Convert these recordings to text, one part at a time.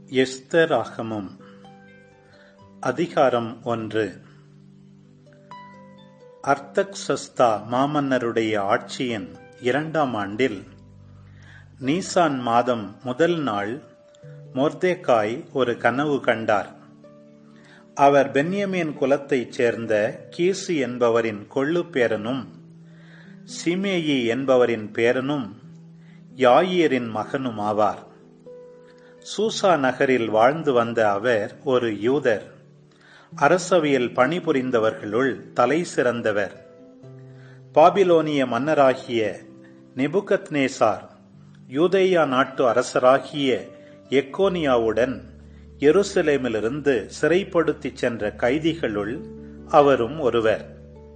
எஸ்தராகமம் அதிகாரம் ஒன்று அர்த்தக்சஸ்தா மாமன்னருடைய ஆட்சியின் இரண்டாம் ஆண்டில் நீசான் மாதம் முதல் நாள் மொர்தேக்காய் ஒரு கனவு கண்டார் அவர் பென்யமீன் குலத்தைச் சேர்ந்த கீசு என்பவரின் கொள்ளு பேரனும் சிமேயி என்பவரின் பேரனும் யாயீரின் மகனும் ஆவார் சூசா நகரில் வாழ்ந்து வந்த அவர் ஒரு யூதர் அரசவையில் பணிபுரிந்தவர்களுள் தலை சிறந்தவர் பாபிலோனிய மன்னராகிய நெபுகத்நேசார் யூதேயா நாட்டு அரசராகிய எக்கோனியாவுடன் எருசலேமிலிருந்து சிறைப்படுத்திச் சென்ற கைதிகளுள் அவரும் ஒருவர்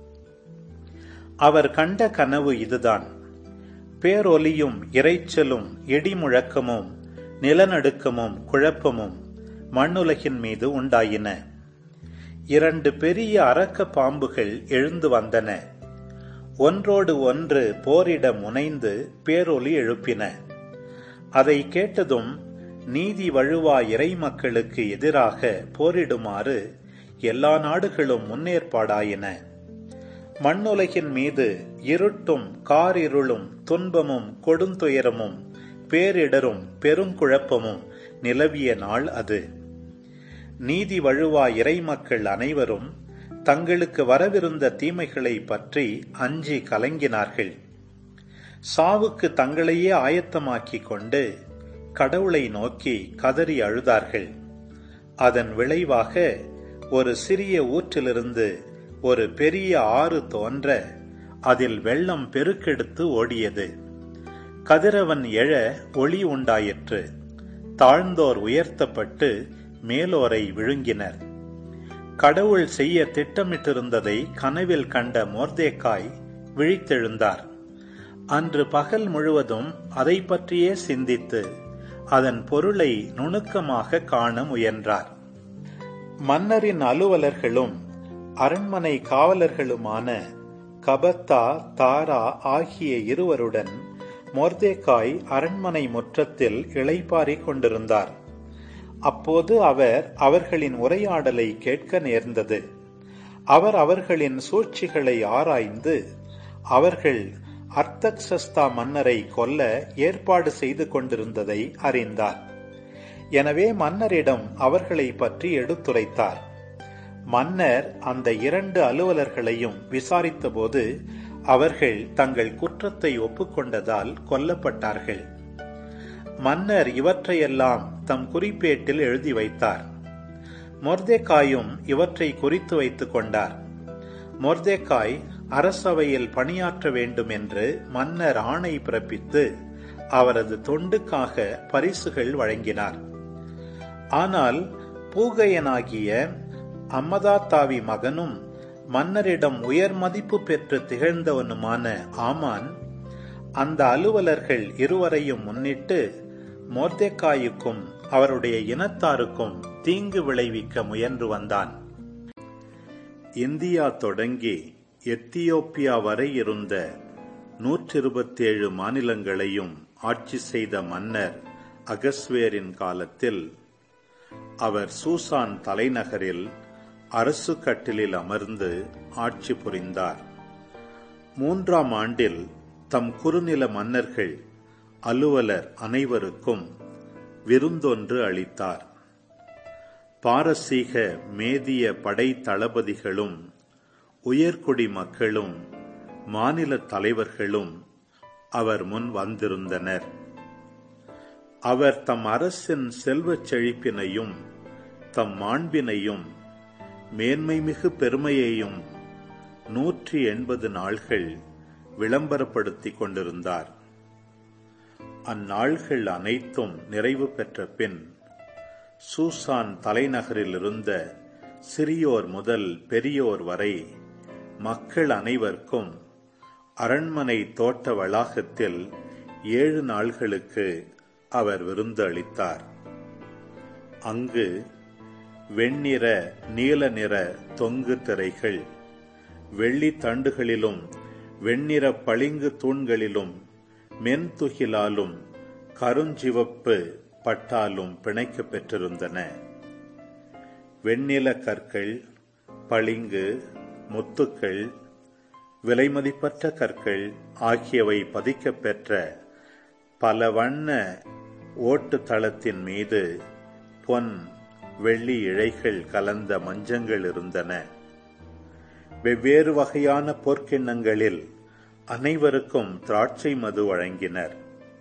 அவர் கண்ட கனவு இதுதான் பேரொலியும் இரைச்சலும் இடிமுழக்கமும் நிலநடுக்கமும் குழப்பமும் மண்ணுலகின் மீது உண்டாயின இரண்டு பெரிய அரக்க பாம்புகள் எழுந்து வந்தன ஒன்றோடு ஒன்று போரிட முனைந்து பேரொலி எழுப்பின அதை கேட்டதும் நீதி வழுவா இறை மக்களுக்கு எதிராக போரிடுமாறு எல்லா நாடுகளும் முன்னேற்பாடாயின மண்ணுலகின் மீது இருட்டும் காரிருளும் துன்பமும் கொடுந்துயரமும் பேரிடரும் பெருங்குழப்பமும் நிலவிய நாள் அது நீதி வழுவா இறைமக்கள் அனைவரும் தங்களுக்கு வரவிருந்த தீமைகளை பற்றி அஞ்சி கலங்கினார்கள் சாவுக்கு தங்களையே ஆயத்தமாக்கிக் கொண்டு கடவுளை நோக்கி கதறி அழுதார்கள் அதன் விளைவாக ஒரு சிறிய ஊற்றிலிருந்து ஒரு பெரிய ஆறு தோன்ற அதில் வெள்ளம் பெருக்கெடுத்து ஓடியது கதிரவன் எழ ஒளி உண்டாயிற்று தாழ்ந்தோர் உயர்த்தப்பட்டு மேலோரை விழுங்கினர் கடவுள் செய்ய திட்டமிட்டிருந்ததை கனவில் கண்ட மோர்தேக்காய் விழித்தெழுந்தார் அன்று பகல் முழுவதும் அதை பற்றியே சிந்தித்து அதன் பொருளை நுணுக்கமாக காண முயன்றார் மன்னரின் அலுவலர்களும் அரண்மனை காவலர்களுமான கபத்தா தாரா ஆகிய இருவருடன் மொர்தேக்காய் அரண்மனை முற்றத்தில் இளைப்பாறிக் கொண்டிருந்தார் அப்போது அவர் அவர்களின் உரையாடலை கேட்க நேர்ந்தது அவர் அவர்களின் சூழ்ச்சிகளை ஆராய்ந்து அவர்கள் அர்த்தக்சஸ்தா மன்னரை கொல்ல ஏற்பாடு செய்து கொண்டிருந்ததை அறிந்தார் எனவே மன்னரிடம் அவர்களை பற்றி எடுத்துரைத்தார் மன்னர் அந்த இரண்டு அலுவலர்களையும் விசாரித்தபோது அவர்கள் தங்கள் குற்றத்தை ஒப்புக்கொண்டதால் கொல்லப்பட்டார்கள் மன்னர் இவற்றையெல்லாம் தம் குறிப்பேட்டில் எழுதி வைத்தார் மொர்தேக்காயும் இவற்றை குறித்து வைத்துக் கொண்டார் மொர்தேக்காய் அரசவையில் பணியாற்ற வேண்டும் என்று மன்னர் ஆணை பிறப்பித்து அவரது தொண்டுக்காக பரிசுகள் வழங்கினார் ஆனால் பூகையனாகிய அம்மதாத்தாவி மகனும் மன்னரிடம் உயர் மதிப்பு பெற்று திகழ்ந்தவனுமான ஆமான் அந்த அலுவலர்கள் இருவரையும் முன்னிட்டு மோர்தேக்காயுக்கும் அவருடைய இனத்தாருக்கும் தீங்கு விளைவிக்க முயன்று வந்தான் இந்தியா தொடங்கி எத்தியோப்பியா வரை இருந்த நூற்றி இருபத்தி ஏழு மாநிலங்களையும் ஆட்சி செய்த மன்னர் அகஸ்வேரின் காலத்தில் அவர் சூசான் தலைநகரில் அரசு கட்டிலில் அமர்ந்து ஆட்சி புரிந்தார் மூன்றாம் ஆண்டில் தம் குறுநில மன்னர்கள் அலுவலர் அனைவருக்கும் விருந்தொன்று அளித்தார் பாரசீக மேதிய படை தளபதிகளும் உயர்குடி மக்களும் மாநில தலைவர்களும் அவர் முன் வந்திருந்தனர் அவர் தம் அரசின் செல்வச் செழிப்பினையும் தம் மாண்பினையும் மேன்மைமிகு பெருமையையும் நூற்றி எண்பது நாள்கள் விளம்பரப்படுத்திக் கொண்டிருந்தார் அந்நாள்கள் அனைத்தும் நிறைவு பெற்ற பின் சூசான் தலைநகரில் இருந்த சிறியோர் முதல் பெரியோர் வரை மக்கள் அனைவருக்கும் அரண்மனை தோட்ட வளாகத்தில் ஏழு நாள்களுக்கு அவர் விருந்து அளித்தார் அங்கு வெண்ணிற நீல நிற தொங்கு திரைகள் வெள்ளி தண்டுகளிலும் வெண்ணிற பளிங்கு தூண்களிலும் மென்துகிலாலும் கருஞ்சிவப்பு பட்டாலும் பிணைக்கப் பெற்றிருந்தன வெண்ணில கற்கள் பளிங்கு முத்துக்கள் விலைமதிப்பற்ற கற்கள் ஆகியவை பதிக்கப் பெற்ற பல வண்ண ஓட்டு தளத்தின் மீது பொன் வெள்ளி இழைகள் கலந்த மஞ்சங்கள் இருந்தன வெவ்வேறு வகையான பொற்கிண்ணங்களில் அனைவருக்கும் திராட்சை மது வழங்கினர்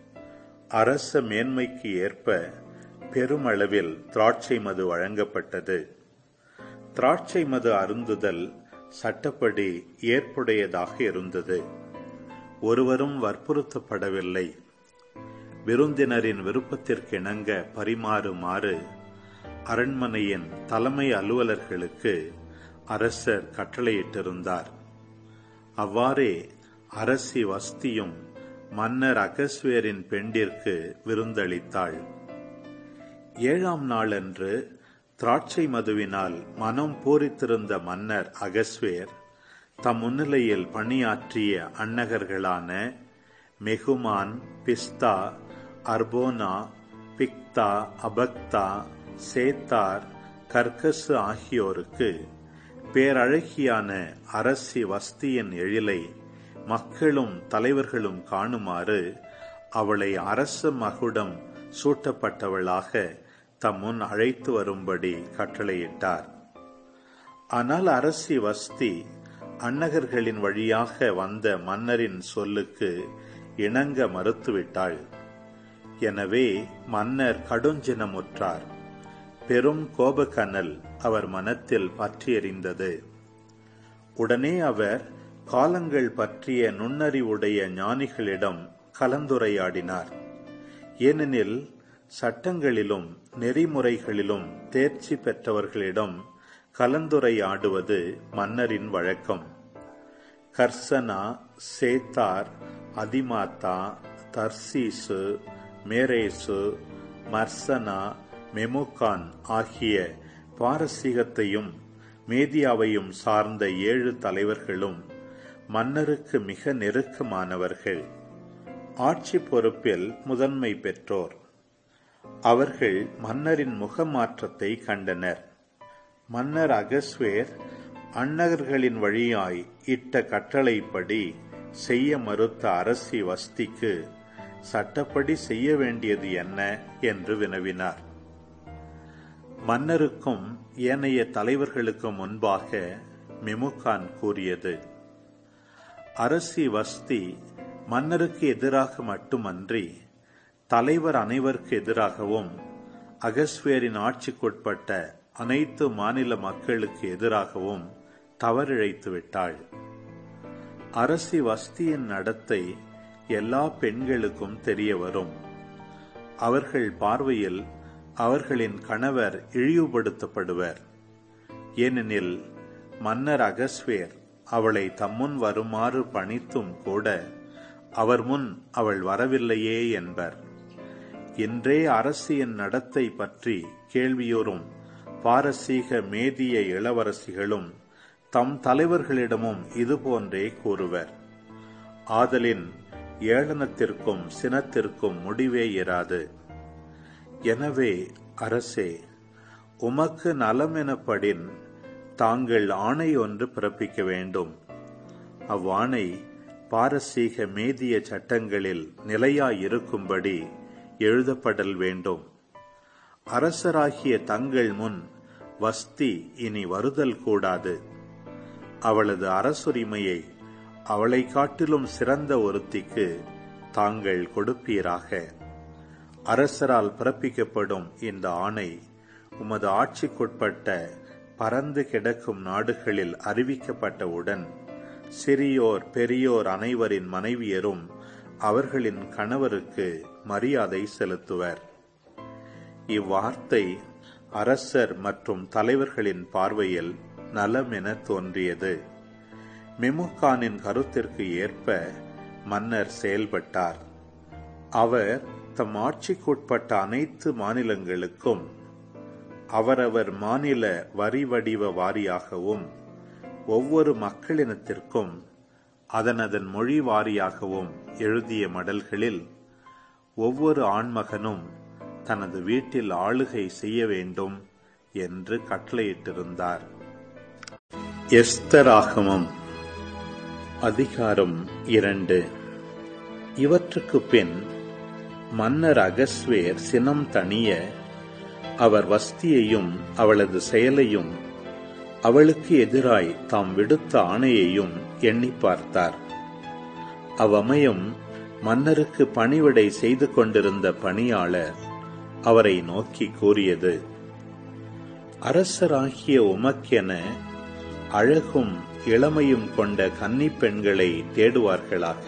அரச மேன்மைக்கு ஏற்ப பெருமளவில் திராட்சை மது வழங்கப்பட்டது திராட்சை மது அருந்துதல் சட்டப்படி ஏற்புடையதாக இருந்தது ஒருவரும் வற்புறுத்தப்படவில்லை விருந்தினரின் விருப்பத்திற்கிணங்க பரிமாறுமாறு அரண்மனையின் தலைமை அலுவலர்களுக்கு அரசர் கட்டளையிட்டிருந்தார் அவ்வாறே அரசி வஸ்தியும் மன்னர் அகஸ்வேரின் பெண்டிற்கு விருந்தளித்தாள் ஏழாம் நாளன்று திராட்சை மதுவினால் மனம் பூரித்திருந்த மன்னர் அகஸ்வேர் தம் முன்னிலையில் பணியாற்றிய அன்னகர்களான மெகுமான் பிஸ்தா அர்போனா பிக்தா அபக்தா சேத்தார் கர்கசு ஆகியோருக்கு பேரழகியான அரசி வஸ்தியின் எழிலை மக்களும் தலைவர்களும் காணுமாறு அவளை அரச மகுடம் சூட்டப்பட்டவளாக தம் முன் அழைத்து வரும்படி கட்டளையிட்டார் ஆனால் அரசி வஸ்தி அன்னகர்களின் வழியாக வந்த மன்னரின் சொல்லுக்கு இணங்க மறுத்துவிட்டாள் எனவே மன்னர் கடுஞ்சினமுற்றார் பெரும் கோபக்கனல் அவர் மனத்தில் பற்றி எறிந்தது உடனே அவர் காலங்கள் பற்றிய நுண்ணறிவுடைய ஞானிகளிடம் கலந்துரையாடினார் ஏனெனில் சட்டங்களிலும் நெறிமுறைகளிலும் தேர்ச்சி பெற்றவர்களிடம் கலந்துரையாடுவது மன்னரின் வழக்கம் கர்சனா சேத்தார் அதிமாத்தா தர்சீசு மேரேசு மர்சனா மெமுகான் ஆகிய பாரசீகத்தையும் மேதியாவையும் சார்ந்த ஏழு தலைவர்களும் மன்னருக்கு மிக நெருக்கமானவர்கள் ஆட்சி பொறுப்பில் முதன்மை பெற்றோர் அவர்கள் மன்னரின் முகமாற்றத்தை கண்டனர் மன்னர் அகஸ்வேர் அன்னகர்களின் வழியாய் இட்ட கட்டளைப்படி செய்ய மறுத்த அரசி வஸ்திக்கு சட்டப்படி செய்ய வேண்டியது என்ன என்று வினவினார் மன்னருக்கும் ஏனைய தலைவர்களுக்கும் முன்பாக மெமுகான் கூறியது அரசி வஸ்தி மன்னருக்கு எதிராக மட்டுமன்றி தலைவர் அனைவருக்கு எதிராகவும் அகஸ்வேரின் ஆட்சிக்குட்பட்ட அனைத்து மாநில மக்களுக்கு எதிராகவும் தவறிழைத்து விட்டாள் அரசி வஸ்தியின் நடத்தை எல்லா பெண்களுக்கும் தெரிய வரும் அவர்கள் பார்வையில் அவர்களின் கணவர் இழிவுபடுத்தப்படுவர் ஏனெனில் மன்னர் அகஸ்வேர் அவளை தம்முன் வருமாறு பணித்தும் கூட அவர் முன் அவள் வரவில்லையே என்பர் இன்றே அரசியின் நடத்தை பற்றி கேள்வியோரும் பாரசீக மேதிய இளவரசிகளும் தம் தலைவர்களிடமும் இதுபோன்றே கூறுவர் ஆதலின் ஏளனத்திற்கும் சினத்திற்கும் முடிவே இராது எனவே அரசே உமக்கு நலம் எனப்படின் தாங்கள் ஆணை ஒன்று பிறப்பிக்க வேண்டும் அவ்வாணை பாரசீக மேதிய சட்டங்களில் நிலையாயிருக்கும்படி எழுதப்படல் வேண்டும் அரசராகிய தங்கள் முன் வஸ்தி இனி வருதல் கூடாது அவளது அரசுரிமையை அவளை காட்டிலும் சிறந்த ஒருத்திக்கு தாங்கள் கொடுப்பீராக அரசரால் பிறப்பிக்கப்படும் இந்த ஆணை உமது ஆட்சிக்குட்பட்ட பறந்து கிடக்கும் நாடுகளில் அறிவிக்கப்பட்டவுடன் சிறியோர் பெரியோர் அனைவரின் மனைவியரும் அவர்களின் கணவருக்கு மரியாதை செலுத்துவர் இவ்வார்த்தை அரசர் மற்றும் தலைவர்களின் பார்வையில் நலம் என தோன்றியது மெமுகானின் கருத்திற்கு ஏற்ப மன்னர் செயல்பட்டார் அவர் தம் ஆட்சிக்குட்பட்ட அனைத்து மாநிலங்களுக்கும் அவரவர் மாநில வரி வடிவ வாரியாகவும் ஒவ்வொரு மக்களினத்திற்கும் அதனதன் மொழி வாரியாகவும் எழுதிய மடல்களில் ஒவ்வொரு ஆண்மகனும் தனது வீட்டில் ஆளுகை செய்ய வேண்டும் என்று கட்டளையிட்டிருந்தார் எஸ்தராகமம் அதிகாரம் இரண்டு இவற்றுக்கு பின் மன்னர் அகஸ்வேர் சினம் தணிய அவர் வஸ்தியையும் அவளது செயலையும் அவளுக்கு எதிராய் தாம் விடுத்த ஆணையையும் எண்ணி பார்த்தார் அவ்வமயம் மன்னருக்கு பணிவிடை செய்து கொண்டிருந்த பணியாளர் அவரை நோக்கி கூறியது அரசராகிய உமக்கென அழகும் இளமையும் கொண்ட கன்னிப் பெண்களை தேடுவார்களாக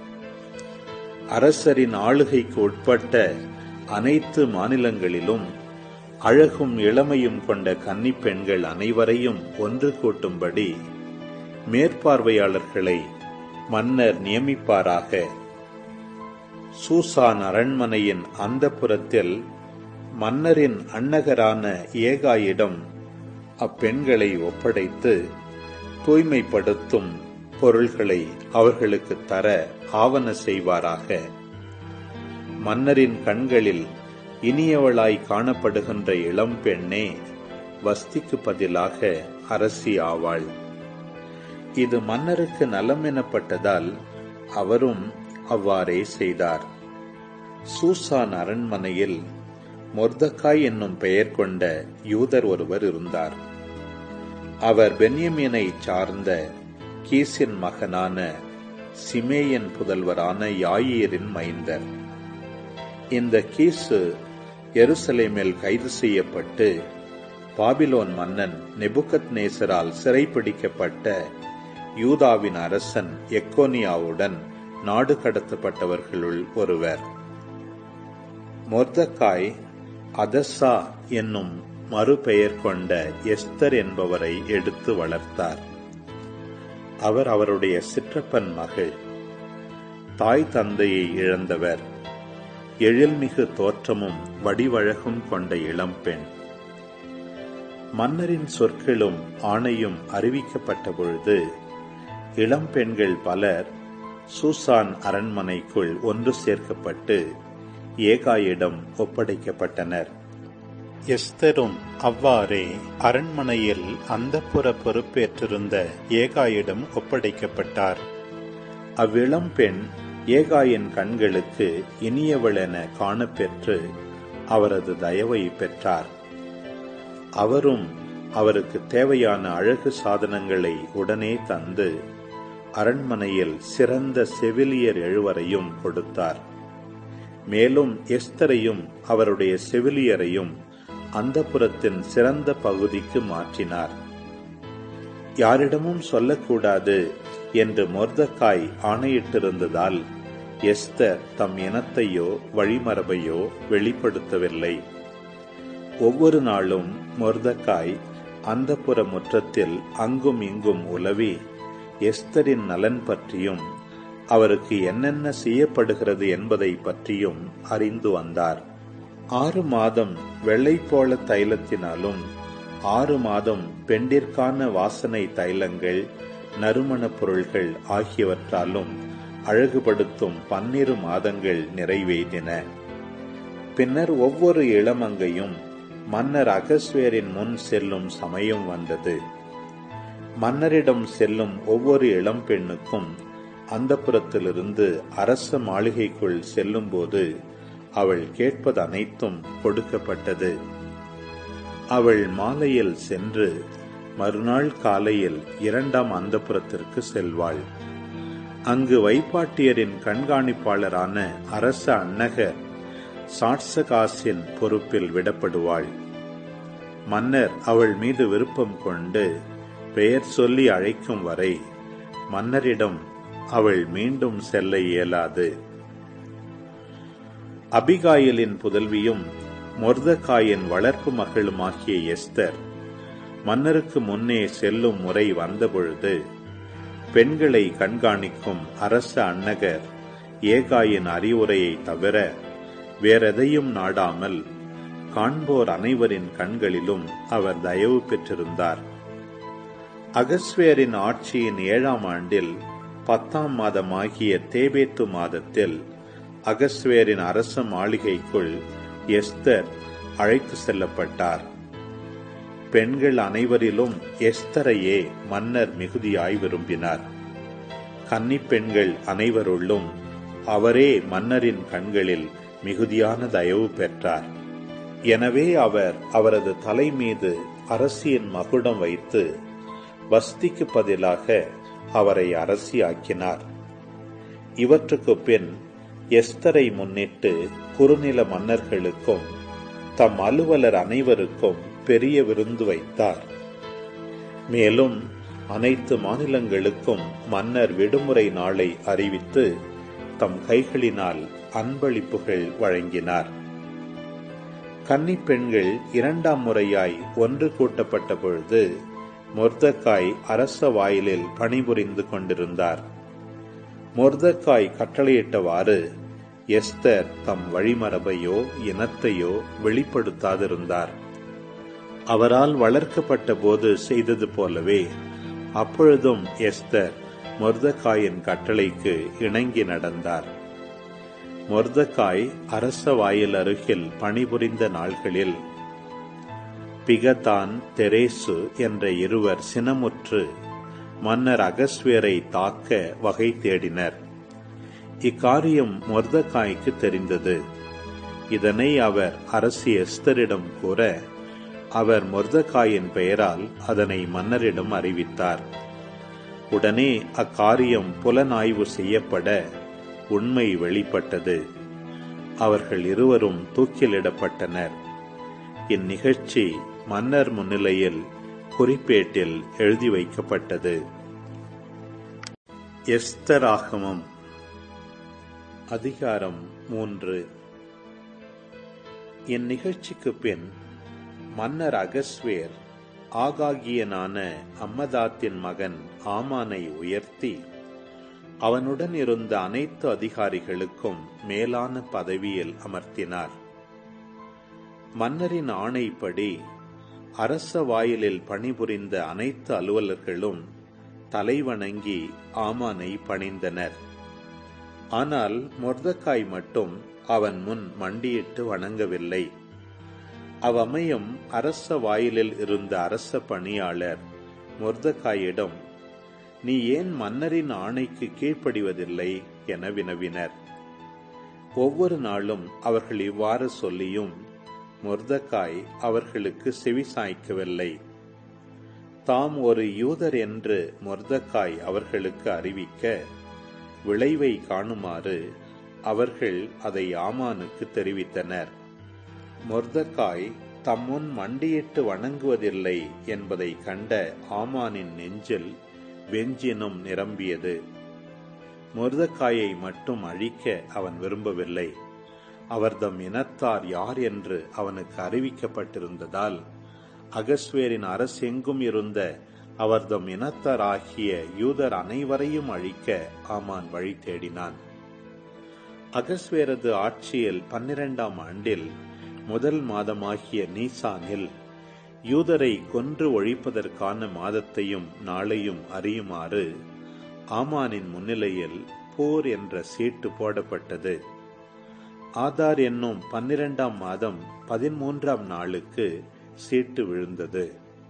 அரசரின் ஆளுகைக்கு உட்பட்ட அனைத்து மாநிலங்களிலும் அழகும் இளமையும் கொண்ட கன்னிப் பெண்கள் அனைவரையும் ஒன்று கூட்டும்படி மேற்பார்வையாளர்களை மன்னர் நியமிப்பாராக சூசான் அரண்மனையின் அந்த புறத்தில் மன்னரின் அன்னகரான ஏகாயிடம் அப்பெண்களை ஒப்படைத்து தூய்மைப்படுத்தும் பொருள்களை அவர்களுக்கு தர ஆவன செய்வாராக மன்னரின் கண்களில் இனியவளாய் காணப்படுகின்ற இளம் பெண்ணே வஸ்திக்கு பதிலாக அரசி ஆவாள் இது மன்னருக்கு நலம் எனப்பட்டதால் அவரும் அவ்வாறே செய்தார் சூசான் அரண்மனையில் மொர்தக்காய் என்னும் பெயர் கொண்ட யூதர் ஒருவர் இருந்தார் அவர் பென்யமீனை சார்ந்த கீசின் மகனான சிமேயன் புதல்வரான யாயீரின் மைந்தர் இந்த கீசு எருசலேமில் கைது செய்யப்பட்டு பாபிலோன் மன்னன் நெபுகத் நேசரால் சிறைப்பிடிக்கப்பட்ட யூதாவின் அரசன் எக்கோனியாவுடன் நாடு கடத்தப்பட்டவர்களுள் ஒருவர் மொர்தக்காய் அதசா என்னும் மறுபெயர் கொண்ட எஸ்தர் என்பவரை எடுத்து வளர்த்தார் அவர் அவருடைய சிற்றப்பன் மகள் தாய் தந்தையை இழந்தவர் எழில்மிகு தோற்றமும் வடிவழகும் கொண்ட இளம்பெண் மன்னரின் சொற்களும் ஆணையும் அறிவிக்கப்பட்ட பொழுது இளம்பெண்கள் பலர் சூசான் அரண்மனைக்குள் ஒன்று சேர்க்கப்பட்டு ஏகாயிடம் ஒப்படைக்கப்பட்டனர் எஸ்தரும் அவ்வாறே அரண்மனையில் அந்தப்புற பொறுப்பேற்றிருந்த ஏகாயிடம் ஒப்படைக்கப்பட்டார் அவ்விளம் பெண் ஏகாயின் கண்களுக்கு இனியவளென காணப்பெற்று அவரது தயவை பெற்றார் அவரும் அவருக்கு தேவையான அழகு சாதனங்களை உடனே தந்து அரண்மனையில் சிறந்த செவிலியர் எழுவரையும் கொடுத்தார் மேலும் எஸ்தரையும் அவருடைய செவிலியரையும் அந்த புறத்தின் சிறந்த பகுதிக்கு மாற்றினார் யாரிடமும் சொல்லக்கூடாது என்று மொர்தக்காய் ஆணையிட்டிருந்ததால் எஸ்தர் தம் இனத்தையோ வழிமரபையோ வெளிப்படுத்தவில்லை ஒவ்வொரு நாளும் மொர்தக்காய் அந்த புற முற்றத்தில் அங்கும் இங்கும் உலவி எஸ்தரின் நலன் பற்றியும் அவருக்கு என்னென்ன செய்யப்படுகிறது என்பதை பற்றியும் அறிந்து வந்தார் ஆறு மாதம் வெள்ளைப்போள தைலத்தினாலும் ஆறு மாதம் பெண்டிற்கான வாசனை தைலங்கள் நறுமணப் பொருள்கள் ஆகியவற்றாலும் அழகுபடுத்தும் பன்னிரு மாதங்கள் நிறைவேறின பின்னர் ஒவ்வொரு இளமங்கையும் மன்னர் அகஸ்வேரின் முன் செல்லும் சமயம் வந்தது மன்னரிடம் செல்லும் ஒவ்வொரு இளம்பெண்ணுக்கும் அந்த புறத்திலிருந்து அரச மாளிகைக்குள் செல்லும்போது அவள் கேட்பது அனைத்தும் கொடுக்கப்பட்டது அவள் மாலையில் சென்று மறுநாள் காலையில் இரண்டாம் அந்தப்புறத்திற்கு செல்வாள் அங்கு வைப்பாட்டியரின் கண்காணிப்பாளரான அரச அன்னகர் சாட்சகாசின் பொறுப்பில் விடப்படுவாள் மன்னர் அவள் மீது விருப்பம் கொண்டு பெயர் சொல்லி அழைக்கும் வரை மன்னரிடம் அவள் மீண்டும் செல்ல இயலாது அபிகாயிலின் புதல்வியும் மொர்தகாயின் வளர்ப்பு மகளுமாகிய எஸ்தர் மன்னருக்கு முன்னே செல்லும் முறை வந்தபொழுது பெண்களை கண்காணிக்கும் அரச அன்னகர் ஏகாயின் அறிவுரையை தவிர வேறெதையும் நாடாமல் காண்போர் அனைவரின் கண்களிலும் அவர் தயவு பெற்றிருந்தார் அகஸ்வேரின் ஆட்சியின் ஏழாம் ஆண்டில் பத்தாம் மாதமாகிய தேபேத்து மாதத்தில் அகஸ்வேரின் அரச மாளிகைக்குள் எஸ்தர் அழைத்து செல்லப்பட்டார் பெண்கள் அனைவரிலும் எஸ்தரையே மன்னர் மிகுதியாய் விரும்பினார் கன்னிப் பெண்கள் அனைவருள்ளும் அவரே மன்னரின் கண்களில் மிகுதியான தயவு பெற்றார் எனவே அவர் அவரது தலை மீது அரசியின் மகுடம் வைத்து வஸ்திக்கு பதிலாக அவரை அரசியாக்கினார் இவற்றுக்கு பின் எஸ்தரை முன்னிட்டு குறுநில மன்னர்களுக்கும் தம் அலுவலர் அனைவருக்கும் பெரிய விருந்து வைத்தார் மேலும் அனைத்து மாநிலங்களுக்கும் மன்னர் விடுமுறை நாளை அறிவித்து தம் கைகளினால் அன்பளிப்புகள் வழங்கினார் கன்னிப் பெண்கள் இரண்டாம் முறையாய் ஒன்று கூட்டப்பட்ட பொழுது மொர்தக்காய் அரச வாயிலில் பணிபுரிந்து கொண்டிருந்தார் மொர்தக்காய் கட்டளையிட்டவாறு எஸ்தர் தம் வழிமரபையோ இனத்தையோ வெளிப்படுத்தாதிருந்தார் அவரால் வளர்க்கப்பட்ட போது செய்தது போலவே அப்பொழுதும் எஸ்தர் மொர்தக்காயின் கட்டளைக்கு இணங்கி நடந்தார் மொர்தக்காய் அரச வாயில் அருகில் பணிபுரிந்த நாள்களில் பிகதான் தெரேசு என்ற இருவர் சினமுற்று மன்னர் அகஸ்வேரை தாக்க வகை தேடினர் இக்காரியம் மொர்தக்காய்க்கு தெரிந்தது இதனை அவர் அரசி எஸ்தரிடம் கூற அவர் மொர்தக்காயின் பெயரால் அதனை மன்னரிடம் அறிவித்தார் உடனே அக்காரியம் புலனாய்வு செய்யப்பட உண்மை வெளிப்பட்டது அவர்கள் இருவரும் தூக்கிலிடப்பட்டனர் இந்நிகழ்ச்சி மன்னர் முன்னிலையில் குறிப்பேட்டில் எழுதி வைக்கப்பட்டது எஸ்தராகமம் அதிகாரம் மூன்று இந்நிகழ்ச்சிக்கு பின் மன்னர் அகஸ்வேர் ஆகாகியனான அம்மதாத்தின் மகன் ஆமானை உயர்த்தி அவனுடன் இருந்த அனைத்து அதிகாரிகளுக்கும் மேலான பதவியில் அமர்த்தினார் மன்னரின் ஆணைப்படி அரச வாயிலில் பணிபுரிந்த அனைத்து அலுவலர்களும் தலைவணங்கி ஆமானை பணிந்தனர் ஆனால் மொர்தக்காய் மட்டும் அவன் முன் மண்டியிட்டு வணங்கவில்லை அவ்வமயம் அரச வாயிலில் இருந்த அரச பணியாளர் மொர்தக்காயிடம் நீ ஏன் மன்னரின் ஆணைக்கு கீழ்ப்படிவதில்லை என வினவினர் ஒவ்வொரு நாளும் அவர்கள் இவ்வாறு சொல்லியும் மொர்தக்காய் அவர்களுக்கு செவிசாய்க்கவில்லை தாம் ஒரு யூதர் என்று மொர்தக்காய் அவர்களுக்கு அறிவிக்க விளைவை காணுமாறு அவர்கள் அதை ஆமானுக்கு தெரிவித்தனர் மொர்தக்காய் தம்முன் மண்டியிட்டு வணங்குவதில்லை என்பதை கண்ட ஆமானின் நெஞ்சில் வெஞ்சினும் நிரம்பியது மொர்தக்காயை மட்டும் அழிக்க அவன் விரும்பவில்லை அவர்தம் இனத்தார் யார் என்று அவனுக்கு அறிவிக்கப்பட்டிருந்ததால் அகஸ்வேரின் அரசெங்கும் இருந்த அவர்தம் இனத்தாராகிய யூதர் அனைவரையும் அழிக்க ஆமான் வழி தேடினான் அகஸ்வேரது ஆட்சியில் பன்னிரண்டாம் ஆண்டில் முதல் மாதமாகிய நீசானில் யூதரை கொன்று ஒழிப்பதற்கான மாதத்தையும் நாளையும் அறியுமாறு ஆமானின் முன்னிலையில் போர் என்ற சீட்டு போடப்பட்டது ஆதார் என்னும் பன்னிரண்டாம் மாதம் பதிமூன்றாம் நாளுக்கு சீட்டு விழுந்தது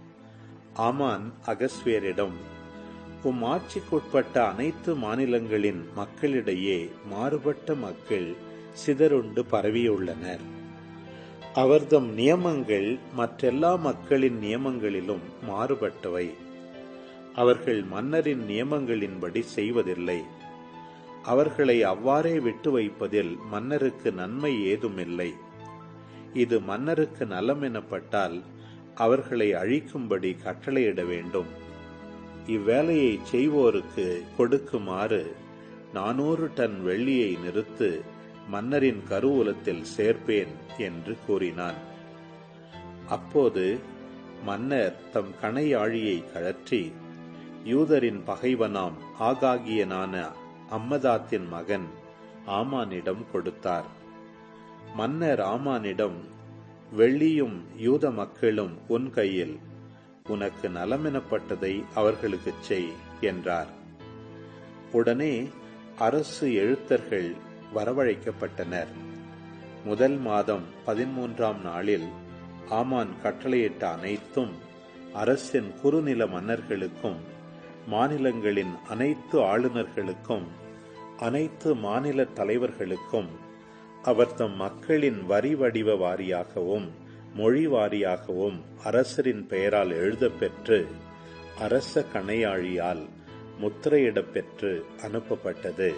ஆமான் அகஸ்வேரிடம் உம் ஆட்சிக்குட்பட்ட அனைத்து மாநிலங்களின் மக்களிடையே மாறுபட்ட மக்கள் சிதறுண்டு பரவியுள்ளனர் அவர்தம் நியமங்கள் மற்றெல்லா மக்களின் நியமங்களிலும் மாறுபட்டவை அவர்கள் மன்னரின் நியமங்களின்படி செய்வதில்லை அவர்களை அவ்வாறே விட்டு வைப்பதில் மன்னருக்கு நன்மை ஏதுமில்லை இது மன்னருக்கு நலம் எனப்பட்டால் அவர்களை அழிக்கும்படி கட்டளையிட வேண்டும் இவ்வேலையை செய்வோருக்கு கொடுக்குமாறு நானூறு டன் வெள்ளியை நிறுத்து மன்னரின் கருவூலத்தில் சேர்ப்பேன் என்று கூறினான் அப்போது மன்னர் தம் கணையாழியை கழற்றி யூதரின் பகைவனாம் ஆகாகியனான அம்மதாத்தின் மகன் ஆமானிடம் கொடுத்தார் மன்னர் ஆமானிடம் வெள்ளியும் யூத மக்களும் உன் கையில் உனக்கு நலமெனப்பட்டதை அவர்களுக்குச் செய் என்றார் உடனே அரசு எழுத்தர்கள் வரவழைக்கப்பட்டனர் முதல் மாதம் பதிமூன்றாம் நாளில் ஆமான் கட்டளையிட்ட அனைத்தும் அரசின் குறுநில மன்னர்களுக்கும் மாநிலங்களின் அனைத்து ஆளுநர்களுக்கும் அனைத்து மாநில தலைவர்களுக்கும் அவர் தம் மக்களின் வரி வடிவ வாரியாகவும் மொழி வாரியாகவும் அரசரின் பெயரால் எழுதப்பெற்று அரச கணையாழியால் முத்திரையிடப் பெற்று அனுப்பப்பட்டது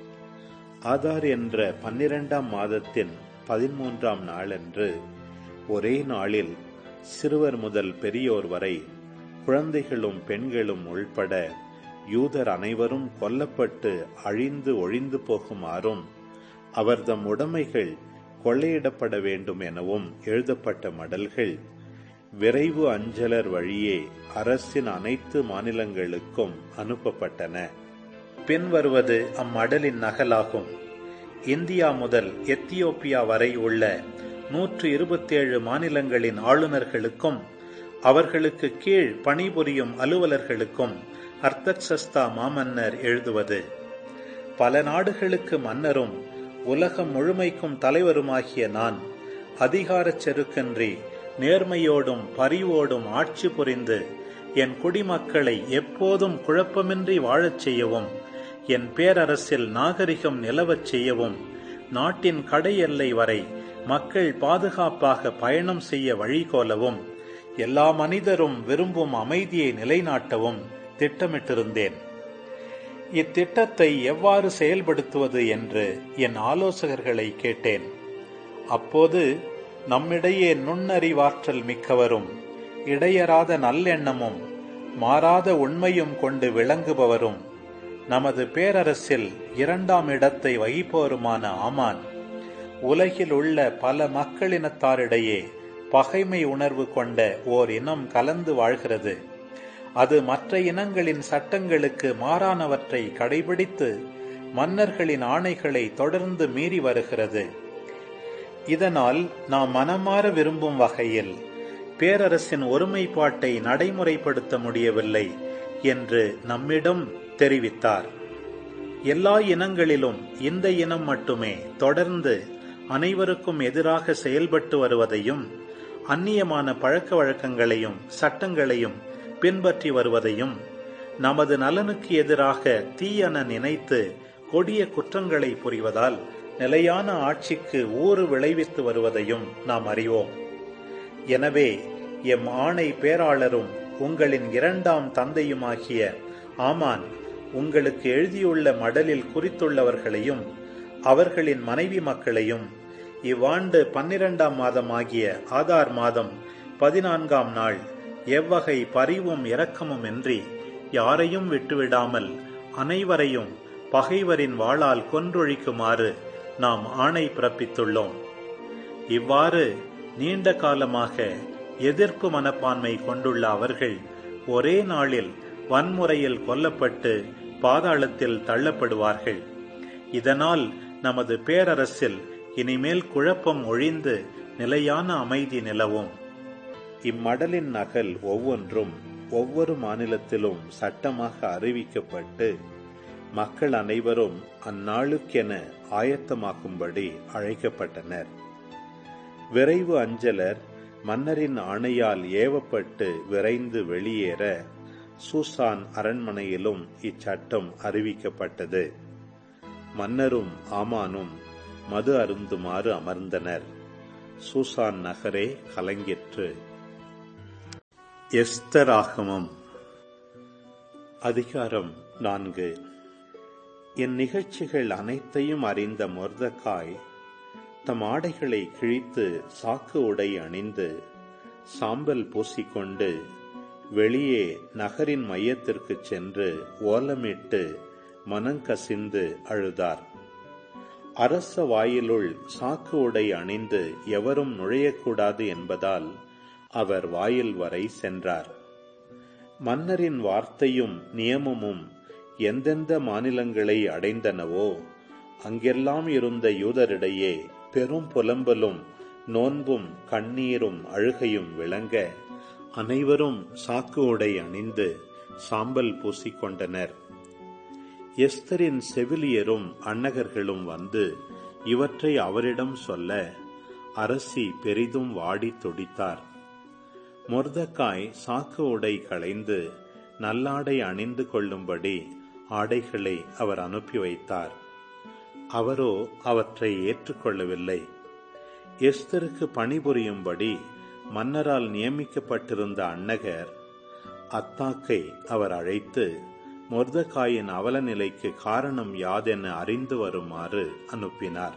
ஆதார் என்ற பன்னிரண்டாம் மாதத்தின் பதிமூன்றாம் நாளன்று ஒரே நாளில் சிறுவர் முதல் பெரியோர் வரை குழந்தைகளும் பெண்களும் உள்பட யூதர் அனைவரும் கொல்லப்பட்டு அழிந்து ஒழிந்து போகுமாறும் அவர்தம் உடைமைகள் கொள்ளையிடப்பட வேண்டும் எனவும் எழுதப்பட்ட மடல்கள் விரைவு அஞ்சலர் வழியே அரசின் அனைத்து மாநிலங்களுக்கும் அனுப்பப்பட்டன பின்வருவது அம்மடலின் நகலாகும் இந்தியா முதல் எத்தியோப்பியா வரை உள்ள நூற்று இருபத்தேழு மாநிலங்களின் ஆளுநர்களுக்கும் அவர்களுக்கு கீழ் பணிபுரியும் அலுவலர்களுக்கும் அர்த்தக்சஸ்தா மாமன்னர் எழுதுவது பல நாடுகளுக்கு மன்னரும் உலகம் முழுமைக்கும் தலைவருமாகிய நான் அதிகாரச் செருக்கின்றி நேர்மையோடும் பரிவோடும் ஆட்சி புரிந்து என் குடிமக்களை எப்போதும் குழப்பமின்றி வாழச் செய்யவும் என் பேரரசில் நாகரிகம் நிலவச் செய்யவும் நாட்டின் கடை எல்லை வரை மக்கள் பாதுகாப்பாக பயணம் செய்ய வழிகோலவும் எல்லா மனிதரும் விரும்பும் அமைதியை நிலைநாட்டவும் திட்டமிட்டிருந்தேன் இத்திட்டத்தை எவ்வாறு செயல்படுத்துவது என்று என் ஆலோசகர்களை கேட்டேன் அப்போது நம்மிடையே நுண்ணறிவாற்றல் மிக்கவரும் இடையராத நல்லெண்ணமும் மாறாத உண்மையும் கொண்டு விளங்குபவரும் நமது பேரரசில் இரண்டாம் இடத்தை வகிப்பவருமான ஆமான் உலகில் உள்ள பல மக்களினத்தாரிடையே பகைமை உணர்வு கொண்ட ஓர் இனம் கலந்து வாழ்கிறது அது மற்ற இனங்களின் சட்டங்களுக்கு மாறானவற்றை கடைபிடித்து மன்னர்களின் ஆணைகளை தொடர்ந்து மீறி வருகிறது இதனால் நாம் மனமாற விரும்பும் வகையில் பேரரசின் ஒருமைப்பாட்டை நடைமுறைப்படுத்த முடியவில்லை என்று நம்மிடம் தெரிவித்தார் எல்லா இனங்களிலும் இந்த இனம் மட்டுமே தொடர்ந்து அனைவருக்கும் எதிராக செயல்பட்டு வருவதையும் அந்நியமான பழக்க வழக்கங்களையும் சட்டங்களையும் பின்பற்றி வருவதையும் நமது நலனுக்கு எதிராக தீயென நினைத்து கொடிய குற்றங்களை புரிவதால் நிலையான ஆட்சிக்கு ஊறு விளைவித்து வருவதையும் நாம் அறிவோம் எனவே எம் ஆணை பேராளரும் உங்களின் இரண்டாம் தந்தையுமாகிய ஆமான் உங்களுக்கு எழுதியுள்ள மடலில் குறித்துள்ளவர்களையும் அவர்களின் மனைவி மக்களையும் இவ்வாண்டு பன்னிரண்டாம் மாதமாகிய ஆதார் மாதம் பதினான்காம் நாள் எவ்வகை பரிவும் இரக்கமும் இன்றி யாரையும் விட்டுவிடாமல் அனைவரையும் பகைவரின் வாளால் கொன்றொழிக்குமாறு நாம் ஆணை பிறப்பித்துள்ளோம் இவ்வாறு நீண்ட காலமாக எதிர்ப்பு மனப்பான்மை கொண்டுள்ள அவர்கள் ஒரே நாளில் வன்முறையில் கொல்லப்பட்டு பாதாளத்தில் தள்ளப்படுவார்கள் இதனால் நமது பேரரசில் இனிமேல் குழப்பம் ஒழிந்து நிலையான அமைதி நிலவும் இம்மடலின் நகல் ஒவ்வொன்றும் ஒவ்வொரு மாநிலத்திலும் சட்டமாக அறிவிக்கப்பட்டு மக்கள் அனைவரும் அந்நாளுக்கென ஆயத்தமாக்கும்படி அழைக்கப்பட்டனர் விரைவு அஞ்சலர் மன்னரின் ஆணையால் ஏவப்பட்டு விரைந்து வெளியேற சூசான் அரண்மனையிலும் இச்சட்டம் அறிவிக்கப்பட்டது மன்னரும் ஆமானும் மது அருந்துமாறு அமர்ந்தனர் சூசான் நகரே கலங்கிற்று எஸ்தராகமம் அதிகாரம் நான்கு இந்நிகழ்ச்சிகள் அனைத்தையும் அறிந்த மொர்தக்காய் தம் ஆடைகளை கிழித்து சாக்கு உடை அணிந்து சாம்பல் பூசிக்கொண்டு வெளியே நகரின் மையத்திற்கு சென்று ஓலமிட்டு மனங்கசிந்து அழுதார் அரச வாயிலுள் சாக்கு உடை அணிந்து எவரும் நுழையக்கூடாது என்பதால் அவர் வாயில் வரை சென்றார் மன்னரின் வார்த்தையும் நியமமும் எந்தெந்த மாநிலங்களை அடைந்தனவோ அங்கெல்லாம் இருந்த யூதரிடையே பெரும் புலம்பலும் நோன்பும் கண்ணீரும் அழுகையும் விளங்க அனைவரும் சாக்கு உடை அணிந்து சாம்பல் பூசிக்கொண்டனர் எஸ்தரின் செவிலியரும் அன்னகர்களும் வந்து இவற்றை அவரிடம் சொல்ல அரசி பெரிதும் வாடி துடித்தார் மொர்தக்காய் சாக்கு உடை களைந்து நல்லாடை அணிந்து கொள்ளும்படி ஆடைகளை அவர் அனுப்பி வைத்தார் அவரோ அவற்றை ஏற்றுக்கொள்ளவில்லை எஸ்தருக்கு பணிபுரியும்படி மன்னரால் நியமிக்கப்பட்டிருந்த அன்னகர் அத்தாக்கை அவர் அழைத்து மொர்தக்காயின் அவல நிலைக்கு காரணம் யாதென அறிந்து வருமாறு அனுப்பினார்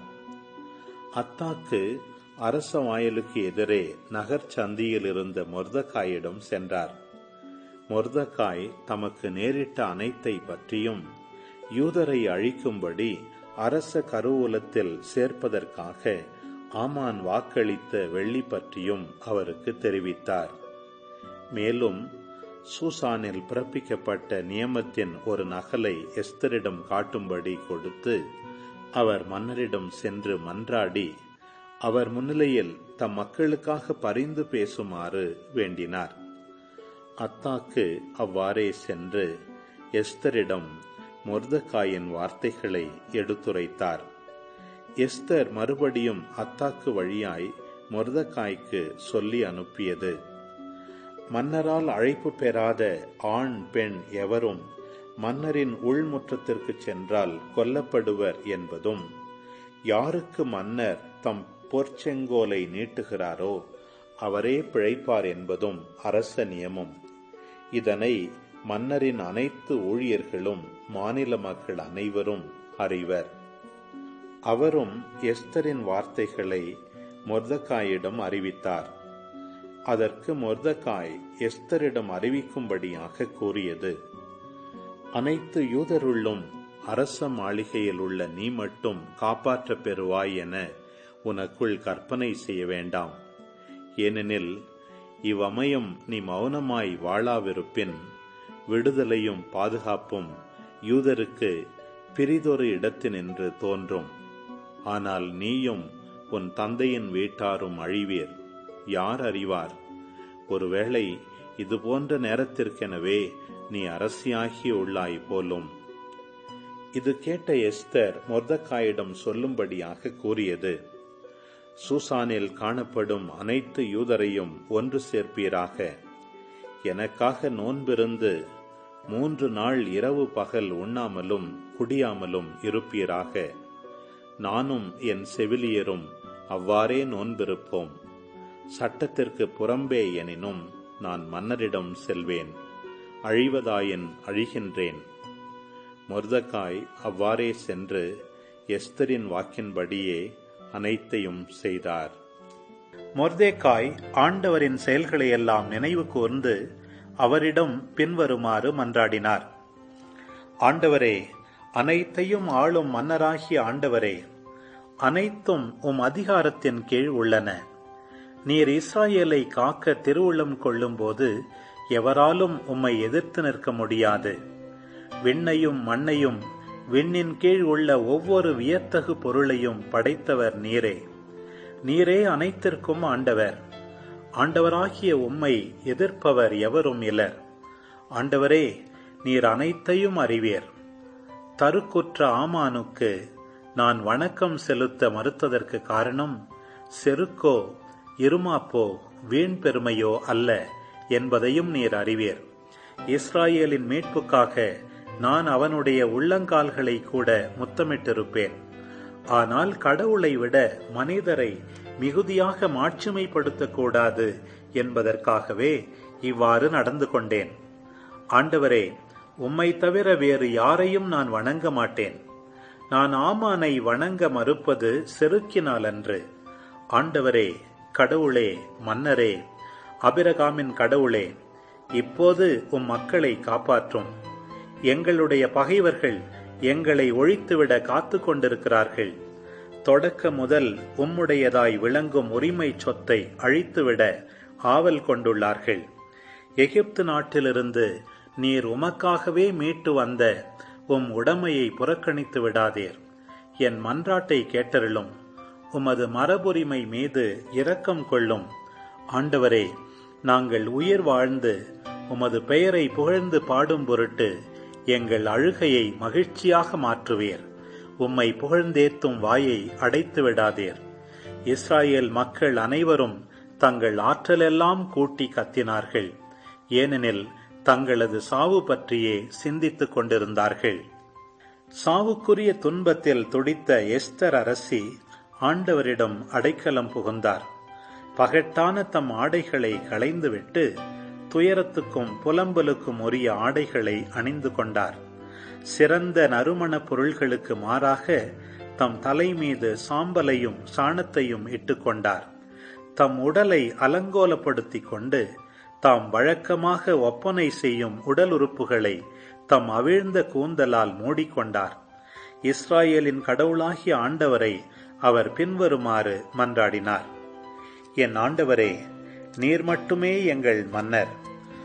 அத்தாக்கு அரச வாயிலுக்கு எதிரே நகர் சந்தியில் இருந்த மொர்தக்காயிடம் சென்றார் மொர்தக்காய் தமக்கு நேரிட்ட அனைத்தை பற்றியும் யூதரை அழிக்கும்படி அரச கருவூலத்தில் சேர்ப்பதற்காக ஆமான் வாக்களித்த வெள்ளி பற்றியும் அவருக்கு தெரிவித்தார் மேலும் சூசானில் பிறப்பிக்கப்பட்ட நியமத்தின் ஒரு நகலை எஸ்தரிடம் காட்டும்படி கொடுத்து அவர் மன்னரிடம் சென்று மன்றாடி அவர் முன்னிலையில் தம் மக்களுக்காக பரிந்து பேசுமாறு வேண்டினார் அத்தாக்கு அவ்வாறே சென்று எஸ்தரிடம் மொர்தக்காயின் வார்த்தைகளை எடுத்துரைத்தார் எஸ்தர் மறுபடியும் அத்தாக்கு வழியாய் மொர்தக்காய்க்கு சொல்லி அனுப்பியது மன்னரால் அழைப்பு பெறாத ஆண் பெண் எவரும் மன்னரின் உள்முற்றத்திற்கு சென்றால் கொல்லப்படுவர் என்பதும் யாருக்கு மன்னர் தம் பொற்செங்கோலை நீட்டுகிறாரோ அவரே பிழைப்பார் என்பதும் அரச நியமம் இதனை மன்னரின் அனைத்து ஊழியர்களும் மாநில மக்கள் அனைவரும் அறிவர் அவரும் எஸ்தரின் வார்த்தைகளை மொர்தக்காயிடம் அறிவித்தார் அதற்கு மொர்தக்காய் எஸ்தரிடம் அறிவிக்கும்படியாக கூறியது அனைத்து யூதருள்ளும் அரச மாளிகையில் உள்ள நீ மட்டும் காப்பாற்ற பெறுவாய் என உனக்குள் கற்பனை செய்ய வேண்டாம் ஏனெனில் இவ்வமயம் நீ மௌனமாய் வாழாவிருப்பின் விடுதலையும் பாதுகாப்பும் யூதருக்கு பிரிதொரு இடத்தினின்று தோன்றும் ஆனால் நீயும் உன் தந்தையின் வீட்டாரும் அழிவீர் யார் அறிவார் ஒருவேளை இது போன்ற நேரத்திற்கெனவே நீ அரசியாகி உள்ளாய் போலும் இது கேட்ட எஸ்தர் மொர்தக்காயிடம் சொல்லும்படியாக கூறியது சூசானில் காணப்படும் அனைத்து யூதரையும் ஒன்று சேர்ப்பீராக எனக்காக நோன்பிருந்து மூன்று நாள் இரவு பகல் உண்ணாமலும் குடியாமலும் இருப்பீராக நானும் என் செவிலியரும் அவ்வாறே நோன்பிருப்போம் சட்டத்திற்கு புறம்பே எனினும் நான் மன்னரிடம் செல்வேன் அழிவதாயின் அழிகின்றேன் மொர்தக்காய் அவ்வாறே சென்று எஸ்தரின் வாக்கின்படியே அனைத்தையும் செய்தார் மொர்தேக்காய் ஆண்டவரின் செயல்களை எல்லாம் நினைவு கூர்ந்து அவரிடம் பின்வருமாறு மன்றாடினார் ஆண்டவரே அனைத்தையும் ஆளும் மன்னராகிய ஆண்டவரே அனைத்தும் உம் அதிகாரத்தின் கீழ் உள்ளன நீர் இஸ்ராயேலை காக்க திருவுள்ளம் கொள்ளும்போது எவராலும் உம்மை எதிர்த்து நிற்க முடியாது விண்ணையும் மண்ணையும் விண்ணின் கீழ் உள்ள ஒவ்வொரு வியத்தகு பொருளையும் படைத்தவர் நீரே நீரே அனைத்திற்கும் ஆண்டவர் ஆண்டவராகிய உம்மை எதிர்ப்பவர் எவரும் இலர் ஆண்டவரே நீர் அனைத்தையும் அறிவீர் தருக்குற்ற ஆமானுக்கு நான் வணக்கம் செலுத்த மறுத்ததற்கு காரணம் செருக்கோ இருமாப்போ வீண் பெருமையோ அல்ல என்பதையும் நீர் அறிவீர் இஸ்ராயேலின் மீட்புக்காக நான் அவனுடைய உள்ளங்கால்களை கூட முத்தமிட்டிருப்பேன் ஆனால் கடவுளை விட மனிதரை மிகுதியாக மாட்சிமைப்படுத்தக் கூடாது என்பதற்காகவே இவ்வாறு நடந்து கொண்டேன் ஆண்டவரே உம்மை தவிர வேறு யாரையும் நான் வணங்க மாட்டேன் நான் ஆமானை வணங்க மறுப்பது செருக்கினால் அன்று ஆண்டவரே கடவுளே மன்னரே அபிரகாமின் கடவுளே இப்போது உம் மக்களை காப்பாற்றும் எங்களுடைய பகைவர்கள் எங்களை ஒழித்துவிட காத்து கொண்டிருக்கிறார்கள் தொடக்க முதல் உம்முடையதாய் விளங்கும் உரிமை சொத்தை அழித்துவிட ஆவல் கொண்டுள்ளார்கள் எகிப்து நாட்டிலிருந்து நீர் உமக்காகவே மீட்டு வந்த உம் உடமையை புறக்கணித்து விடாதீர் என் மன்றாட்டை கேட்டருளும் உமது மரபுரிமை மீது இரக்கம் கொள்ளும் ஆண்டவரே நாங்கள் உயிர் வாழ்ந்து உமது பெயரை புகழ்ந்து பாடும் பொருட்டு எங்கள் அழுகையை மகிழ்ச்சியாக மாற்றுவீர் உம்மை புகழ்ந்தேத்தும் வாயை அடைத்து விடாதீர் இஸ்ராயேல் மக்கள் அனைவரும் தங்கள் ஆற்றலெல்லாம் கூட்டி கத்தினார்கள் ஏனெனில் தங்களது சாவு பற்றியே சிந்தித்துக் கொண்டிருந்தார்கள் சாவுக்குரிய துன்பத்தில் துடித்த எஸ்தர் அரசி ஆண்டவரிடம் அடைக்கலம் புகுந்தார் பகட்டான தம் ஆடைகளை களைந்துவிட்டு துயரத்துக்கும் புலம்பலுக்கும் உரிய ஆடைகளை அணிந்து கொண்டார் சிறந்த நறுமணப் பொருள்களுக்கு மாறாக தம் தலை மீது சாம்பலையும் சாணத்தையும் இட்டுக்கொண்டார் தம் உடலை அலங்கோலப்படுத்திக் கொண்டு தாம் வழக்கமாக ஒப்பனை செய்யும் உடல் உறுப்புகளை தம் அவிழ்ந்த கூந்தலால் மூடிக்கொண்டார் இஸ்ராயேலின் கடவுளாகிய ஆண்டவரை அவர் பின்வருமாறு மன்றாடினார் என் ஆண்டவரே நீர் மட்டுமே எங்கள் மன்னர்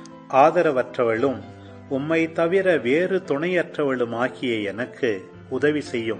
ஆதரவற்றவளும் உம்மை தவிர வேறு துணையற்றவளும் ஆகிய எனக்கு உதவி செய்யும்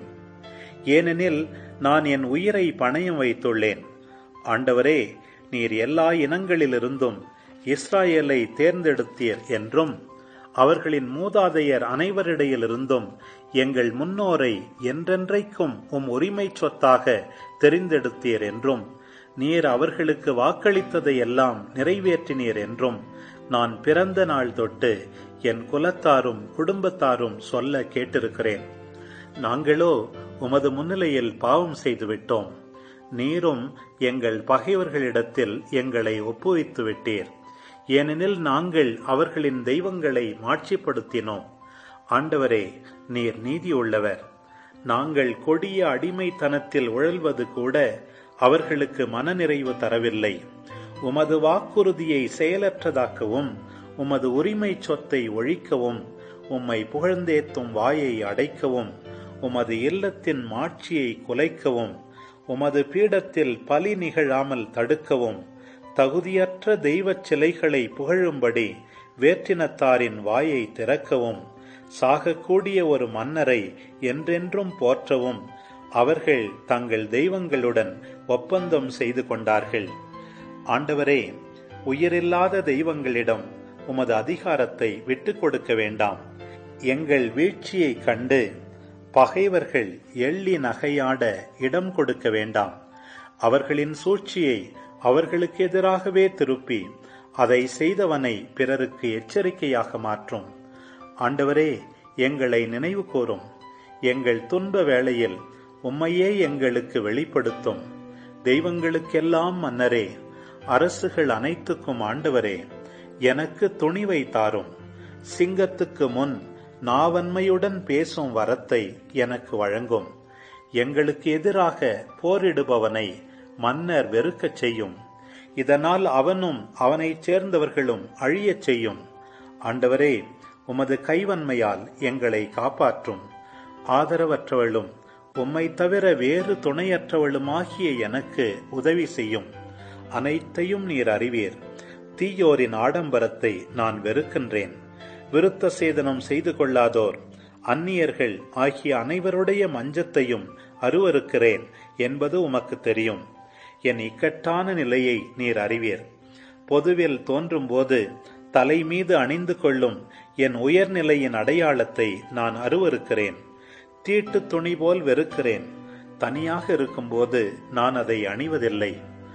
ஏனெனில் நான் என் உயிரை பணயம் வைத்துள்ளேன் ஆண்டவரே நீர் எல்லா இனங்களிலிருந்தும் இஸ்ராயேலை தேர்ந்தெடுத்தீர் என்றும் அவர்களின் மூதாதையர் அனைவரிடையிலிருந்தும் எங்கள் முன்னோரை என்றென்றைக்கும் உம் உரிமை சொத்தாக தெரிந்தெடுத்தீர் என்றும் நீர் அவர்களுக்கு வாக்களித்ததை எல்லாம் நிறைவேற்றினீர் என்றும் நான் பிறந்த நாள் தொட்டு என் குலத்தாரும் குடும்பத்தாரும் சொல்ல கேட்டிருக்கிறேன் நாங்களோ உமது முன்னிலையில் பாவம் செய்துவிட்டோம் நீரும் எங்கள் பகைவர்களிடத்தில் எங்களை ஒப்புவித்து விட்டீர் ஏனெனில் நாங்கள் அவர்களின் தெய்வங்களை மாட்சிப்படுத்தினோம் ஆண்டவரே நீர் நீதியுள்ளவர் நாங்கள் கொடிய அடிமைத்தனத்தில் உழல்வது கூட அவர்களுக்கு மனநிறைவு தரவில்லை உமது வாக்குறுதியை செயலற்றதாக்கவும் உமது உரிமை சொத்தை ஒழிக்கவும் உம்மை புகழ்ந்தேத்தும் வாயை அடைக்கவும் உமது இல்லத்தின் மாட்சியை குலைக்கவும் உமது பீடத்தில் பலி நிகழாமல் தடுக்கவும் தகுதியற்ற தெய்வச் சிலைகளை புகழும்படி வேற்றினத்தாரின் வாயை திறக்கவும் சாகக்கூடிய ஒரு மன்னரை என்றென்றும் போற்றவும் அவர்கள் தங்கள் தெய்வங்களுடன் ஒப்பந்தம் செய்து கொண்டார்கள் ஆண்டவரே உயிரில்லாத தெய்வங்களிடம் உமது அதிகாரத்தை விட்டுக் கொடுக்க வேண்டாம் எங்கள் வீழ்ச்சியை கண்டு பகைவர்கள் எள்ளி நகையாட இடம் கொடுக்க வேண்டாம் அவர்களின் சூழ்ச்சியை அவர்களுக்கு எதிராகவே திருப்பி அதை செய்தவனை பிறருக்கு எச்சரிக்கையாக மாற்றும் ஆண்டவரே எங்களை நினைவு கூறும் எங்கள் துன்ப வேளையில் உம்மையே எங்களுக்கு வெளிப்படுத்தும் தெய்வங்களுக்கெல்லாம் மன்னரே அரசுகள் அனைத்துக்கும் ஆண்டவரே எனக்கு துணிவை தாரும் சிங்கத்துக்கு முன் நாவன்மையுடன் பேசும் வரத்தை எனக்கு வழங்கும் எங்களுக்கு எதிராக போரிடுபவனை மன்னர் வெறுக்கச் செய்யும் இதனால் அவனும் அவனைச் சேர்ந்தவர்களும் அழியச் செய்யும் ஆண்டவரே உமது கைவன்மையால் எங்களை காப்பாற்றும் ஆதரவற்றவளும் உம்மை தவிர வேறு துணையற்றவளுமாகிய எனக்கு உதவி செய்யும் அனைத்தையும் நீர் அறிவீர் தீயோரின் ஆடம்பரத்தை நான் வெறுக்கின்றேன் விருத்த சேதனம் செய்து கொள்ளாதோர் அந்நியர்கள் ஆகிய அனைவருடைய மஞ்சத்தையும் அருவருக்கிறேன் என்பது உமக்கு தெரியும் என் இக்கட்டான நிலையை நீர் அறிவீர் பொதுவில் தோன்றும்போது தலை மீது அணிந்து கொள்ளும் என் உயர்நிலையின் அடையாளத்தை நான் அருவருக்கிறேன் தீட்டு துணி போல் வெறுக்கிறேன் தனியாக இருக்கும்போது நான் அதை அணிவதில்லை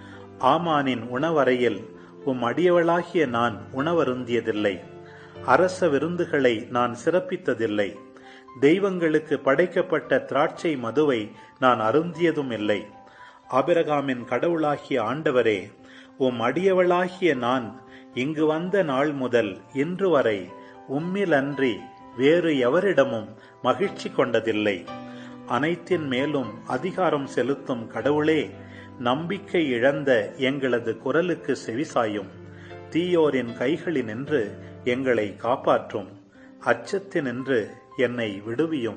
ஆமானின் உணவறையில் உம் அடியவளாகிய நான் உணவருந்தியதில்லை அரச விருந்துகளை நான் சிறப்பித்ததில்லை தெய்வங்களுக்கு படைக்கப்பட்ட திராட்சை மதுவை நான் அருந்தியதும் இல்லை ஆபிரகாமின் கடவுளாகிய ஆண்டவரே உம் அடியவளாகிய நான் இங்கு வந்த நாள் முதல் இன்று வரை உம்மில் அன்றி வேறு எவரிடமும் மகிழ்ச்சி கொண்டதில்லை அனைத்தின் மேலும் அதிகாரம் செலுத்தும் கடவுளே நம்பிக்கை இழந்த எங்களது குரலுக்கு செவிசாயும் தீயோரின் கைகளினின்று எங்களை காப்பாற்றும் அச்சத்தினின்று என்னை விடுவியும்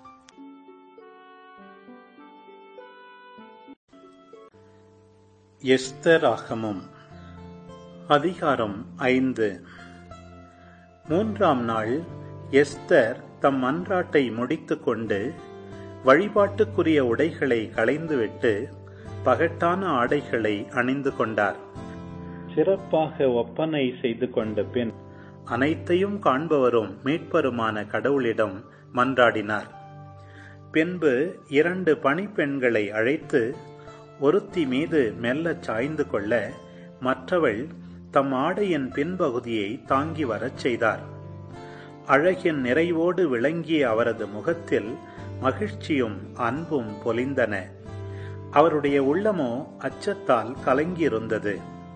எஸ்தராகமும் அதிகாரம் ஐந்து மூன்றாம் நாள் எஸ்தர் தம் மன்றாட்டை முடித்துக்கொண்டு வழிபாட்டுக்குரிய உடைகளை களைந்துவிட்டு பகட்டான ஆடைகளை அணிந்து கொண்டார் சிறப்பாக ஒப்பனை செய்து கொண்ட பின் அனைத்தையும் காண்பவரும் மீட்பருமான கடவுளிடம் மன்றாடினார் பின்பு இரண்டு பணிப்பெண்களை அழைத்து ஒருத்தி மீது மெல்லச் சாய்ந்து கொள்ள மற்றவள் தம் ஆடையின் பின்பகுதியை தாங்கி வரச் செய்தார் அழகின் நிறைவோடு விளங்கிய அவரது முகத்தில் மகிழ்ச்சியும் அன்பும் பொலிந்தன அவருடைய உள்ளமோ அச்சத்தால் கலங்கியிருந்தது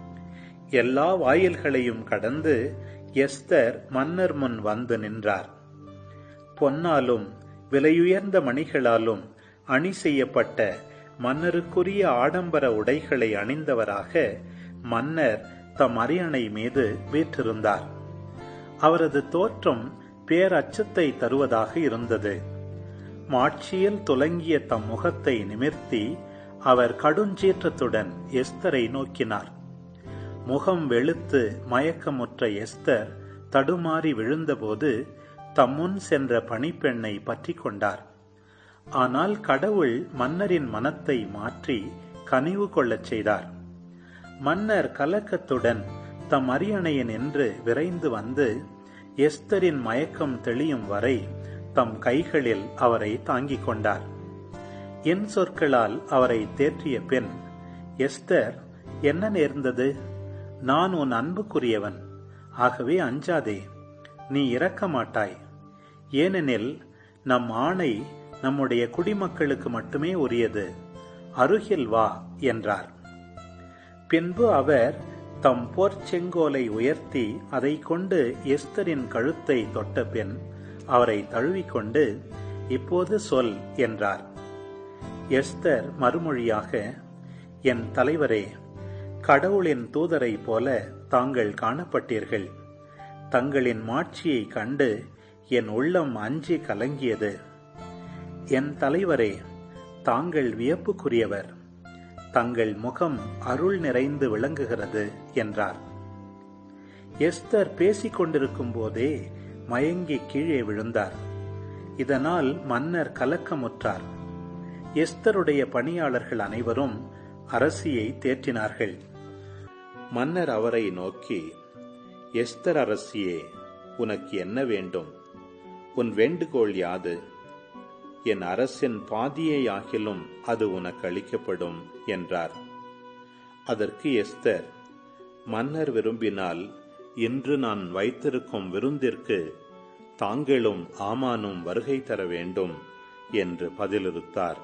எல்லா வாயில்களையும் கடந்து எஸ்தர் மன்னர் முன் வந்து நின்றார் பொன்னாலும் விலையுயர்ந்த மணிகளாலும் அணி செய்யப்பட்ட மன்னருக்குரிய ஆடம்பர உடைகளை அணிந்தவராக மன்னர் தம் அரியணை மீது வீற்றிருந்தார் அவரது தோற்றம் பேரச்சத்தை தருவதாக இருந்தது மாட்சியில் துலங்கிய தம் முகத்தை நிமிர்த்தி அவர் கடுஞ்சீற்றத்துடன் எஸ்தரை நோக்கினார் முகம் வெளுத்து மயக்கமுற்ற எஸ்தர் தடுமாறி விழுந்தபோது தம்முன் சென்ற பணிப்பெண்ணை பற்றி கொண்டார் ஆனால் கடவுள் மன்னரின் மனத்தை மாற்றி கனிவு கொள்ளச் செய்தார் மன்னர் கலக்கத்துடன் தம் அரியணையின் என்று விரைந்து வந்து எஸ்தரின் மயக்கம் தெளியும் வரை தம் கைகளில் அவரை தாங்கிக் கொண்டார் என் சொற்களால் அவரை தேற்றிய பின் எஸ்தர் என்ன நேர்ந்தது நான் உன் அன்புக்குரியவன் ஆகவே அஞ்சாதே நீ இறக்க மாட்டாய் ஏனெனில் நம் ஆணை நம்முடைய குடிமக்களுக்கு மட்டுமே உரியது அருகில் வா என்றார் பின்பு அவர் தம் போர்ச்செங்கோலை உயர்த்தி அதை கொண்டு எஸ்தரின் கழுத்தை தொட்ட பின் அவரை தழுவிக்கொண்டு இப்போது சொல் என்றார் எஸ்தர் மறுமொழியாக என் தலைவரே கடவுளின் தூதரை போல தாங்கள் காணப்பட்டீர்கள் தங்களின் மாட்சியை கண்டு என் உள்ளம் அஞ்சி கலங்கியது என் தலைவரே தாங்கள் வியப்புக்குரியவர் தங்கள் முகம் அருள் நிறைந்து விளங்குகிறது என்றார் எஸ்தர் பேசிக் கொண்டிருக்கும் போதே மயங்கி கீழே விழுந்தார் இதனால் மன்னர் கலக்கமுற்றார் எஸ்தருடைய பணியாளர்கள் அனைவரும் அரசியை தேற்றினார்கள் மன்னர் அவரை நோக்கி எஸ்தர் அரசியே உனக்கு என்ன வேண்டும் உன் வேண்டுகோள் யாது என் அரசின் பாதியை ஆகிலும் அது உனக்கு அளிக்கப்படும் என்றார் அதற்கு எஸ்தர் மன்னர் விரும்பினால் இன்று நான் வைத்திருக்கும் விருந்திற்கு தாங்களும் ஆமானும் வருகை தர வேண்டும் என்று பதிலிருத்தார்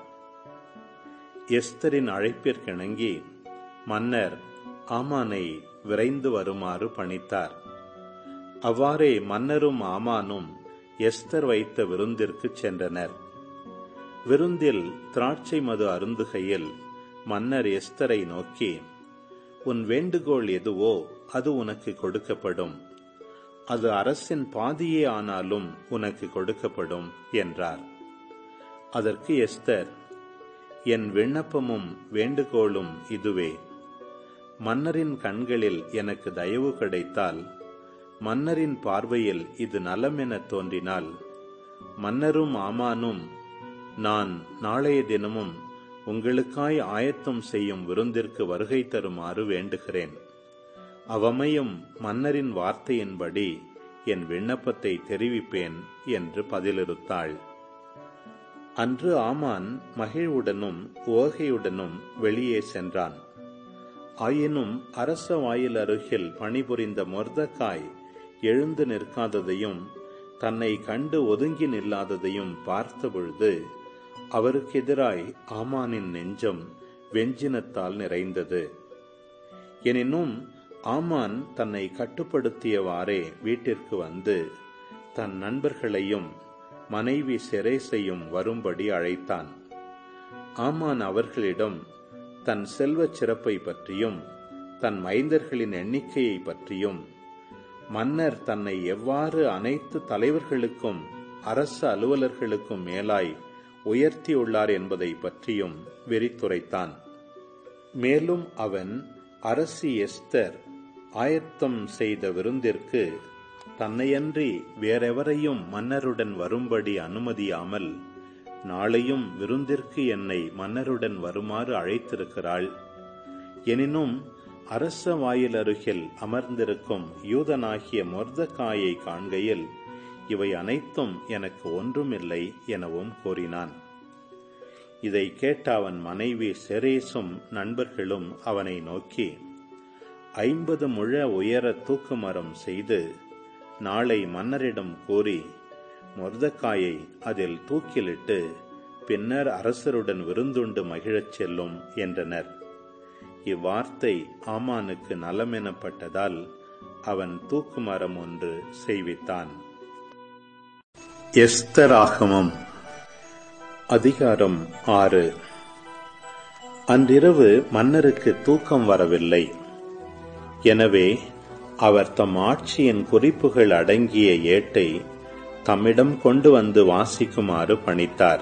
எஸ்தரின் அழைப்பிற்கிணங்கி மன்னர் ஆமானை விரைந்து வருமாறு பணித்தார் அவ்வாறே மன்னரும் ஆமானும் எஸ்தர் வைத்த விருந்திற்கு சென்றனர் விருந்தில் திராட்சை மது அருந்துகையில் மன்னர் எஸ்தரை நோக்கி உன் வேண்டுகோள் எதுவோ அது உனக்கு கொடுக்கப்படும் அது அரசின் பாதியே ஆனாலும் உனக்கு கொடுக்கப்படும் என்றார் அதற்கு எஸ்தர் என் விண்ணப்பமும் வேண்டுகோளும் இதுவே மன்னரின் கண்களில் எனக்கு தயவு கிடைத்தால் மன்னரின் பார்வையில் இது நலம் என தோன்றினால் மன்னரும் ஆமானும் நான் நாளைய தினமும் உங்களுக்காய் ஆயத்தம் செய்யும் விருந்திற்கு வருகை தருமாறு வேண்டுகிறேன் அவமையும் மன்னரின் வார்த்தையின்படி என் விண்ணப்பத்தை தெரிவிப்பேன் என்று பதிலிருத்தாள் அன்று ஆமான் மகிழ்வுடனும் ஓகையுடனும் வெளியே சென்றான் ஆயினும் அரச வாயில் அருகில் பணிபுரிந்த மொர்தக்காய் எழுந்து நிற்காததையும் தன்னை கண்டு ஒதுங்கி நில்லாததையும் பார்த்தபொழுது அவருக்கு எதிராய் ஆமானின் நெஞ்சம் வெஞ்சினத்தால் நிறைந்தது எனினும் ஆமான் தன்னை கட்டுப்படுத்தியவாறே வீட்டிற்கு வந்து தன் நண்பர்களையும் மனைவி செரேசையும் வரும்படி அழைத்தான் ஆமான் அவர்களிடம் தன் செல்வச் சிறப்பை பற்றியும் தன் மைந்தர்களின் எண்ணிக்கையை பற்றியும் மன்னர் தன்னை எவ்வாறு அனைத்து தலைவர்களுக்கும் அரசு அலுவலர்களுக்கும் மேலாய் உயர்த்தியுள்ளார் என்பதை பற்றியும் விரித்துரைத்தான் மேலும் அவன் அரசி எஸ்தர் ஆயத்தம் செய்த விருந்திற்கு தன்னையன்றி வேறெவரையும் மன்னருடன் வரும்படி அனுமதியாமல் நாளையும் விருந்திற்கு என்னை மன்னருடன் வருமாறு அழைத்திருக்கிறாள் எனினும் அரச வாயில் அருகில் அமர்ந்திருக்கும் யூதனாகிய மொர்தக்காயை காண்கையில் இவை அனைத்தும் எனக்கு ஒன்றுமில்லை எனவும் கூறினான் இதை கேட்ட அவன் மனைவி செரேசும் நண்பர்களும் அவனை நோக்கி ஐம்பது முழ உயர தூக்கு மரம் செய்து நாளை மன்னரிடம் கூறி மொர்தக்காயை அதில் தூக்கிலிட்டு பின்னர் அரசருடன் விருந்துண்டு மகிழச் செல்லும் என்றனர் இவ்வார்த்தை ஆமானுக்கு நலமெனப்பட்டதால் அவன் தூக்கு மரம் ஒன்று செய்வித்தான் எஸ்தராகமம் அதிகாரம் ஆறு அன்றிரவு மன்னருக்கு தூக்கம் வரவில்லை எனவே அவர் தம் ஆட்சியின் குறிப்புகள் அடங்கிய ஏட்டை தம்மிடம் கொண்டு வந்து வாசிக்குமாறு பணித்தார்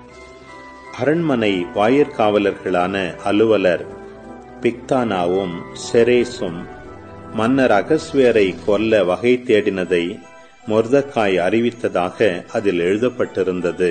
அரண்மனை வாயிற்காவலர்களான அலுவலர் பிக்தானாவும் செரேசும் மன்னர் அகஸ்வேரை கொல்ல வகை தேடினதை மொர்தக்காய் அறிவித்ததாக அதில் எழுதப்பட்டிருந்தது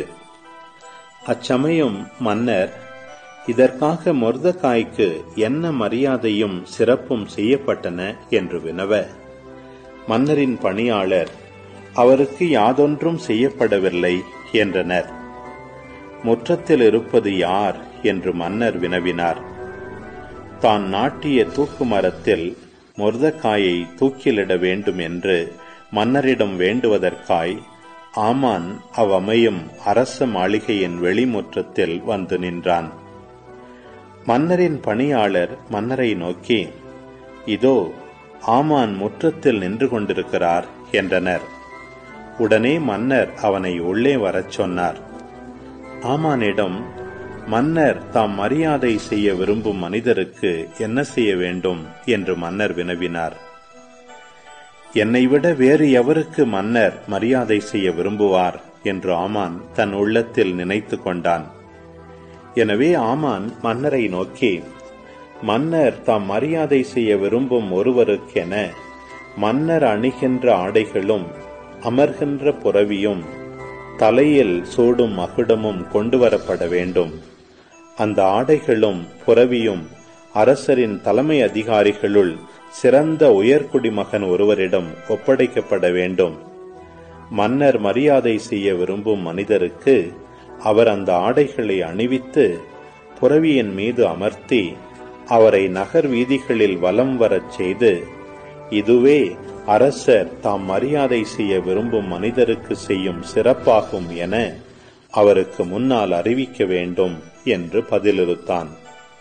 அச்சமயம் மன்னர் இதற்காக மொர்தக்காய்க்கு என்ன மரியாதையும் சிறப்பும் செய்யப்பட்டன என்று வினவ மன்னரின் பணியாளர் அவருக்கு யாதொன்றும் செய்யப்படவில்லை என்றனர் முற்றத்தில் இருப்பது யார் என்று மன்னர் வினவினார் தான் நாட்டிய தூக்கு மரத்தில் மொர்தக்காயை தூக்கிலிட வேண்டும் என்று மன்னரிடம் வேண்டுவதற்காய் ஆமான் அவ்வமையும் அரச மாளிகையின் வெளிமுற்றத்தில் வந்து நின்றான் மன்னரின் பணியாளர் மன்னரை நோக்கி இதோ ஆமான் முற்றத்தில் நின்று கொண்டிருக்கிறார் என்றனர் உடனே மன்னர் அவனை உள்ளே வரச் சொன்னார் ஆமானிடம் மன்னர் தாம் மரியாதை செய்ய விரும்பும் மனிதருக்கு என்ன செய்ய வேண்டும் என்று மன்னர் வினவினார் என்னை விட வேறு எவருக்கு மன்னர் மரியாதை செய்ய விரும்புவார் என்று ஆமான் தன் உள்ளத்தில் நினைத்து கொண்டான் எனவே ஆமான் மன்னரை நோக்கி மன்னர் தாம் மரியாதை செய்ய விரும்பும் ஒருவருக்கென மன்னர் அணிகின்ற ஆடைகளும் அமர்கின்ற புறவியும் தலையில் சூடும் மகுடமும் கொண்டு வரப்பட வேண்டும் அந்த ஆடைகளும் புறவியும் அரசரின் தலைமை அதிகாரிகளுள் சிறந்த உயர்குடிமகன் ஒருவரிடம் ஒப்படைக்கப்பட வேண்டும் மன்னர் மரியாதை செய்ய விரும்பும் மனிதருக்கு அவர் அந்த ஆடைகளை அணிவித்து புறவியின் மீது அமர்த்தி அவரை நகர் வீதிகளில் வலம் வரச் செய்து இதுவே அரசர் தாம் மரியாதை செய்ய விரும்பும் மனிதருக்கு செய்யும் சிறப்பாகும் என அவருக்கு முன்னால் அறிவிக்க வேண்டும் என்று பதிலிருத்தான்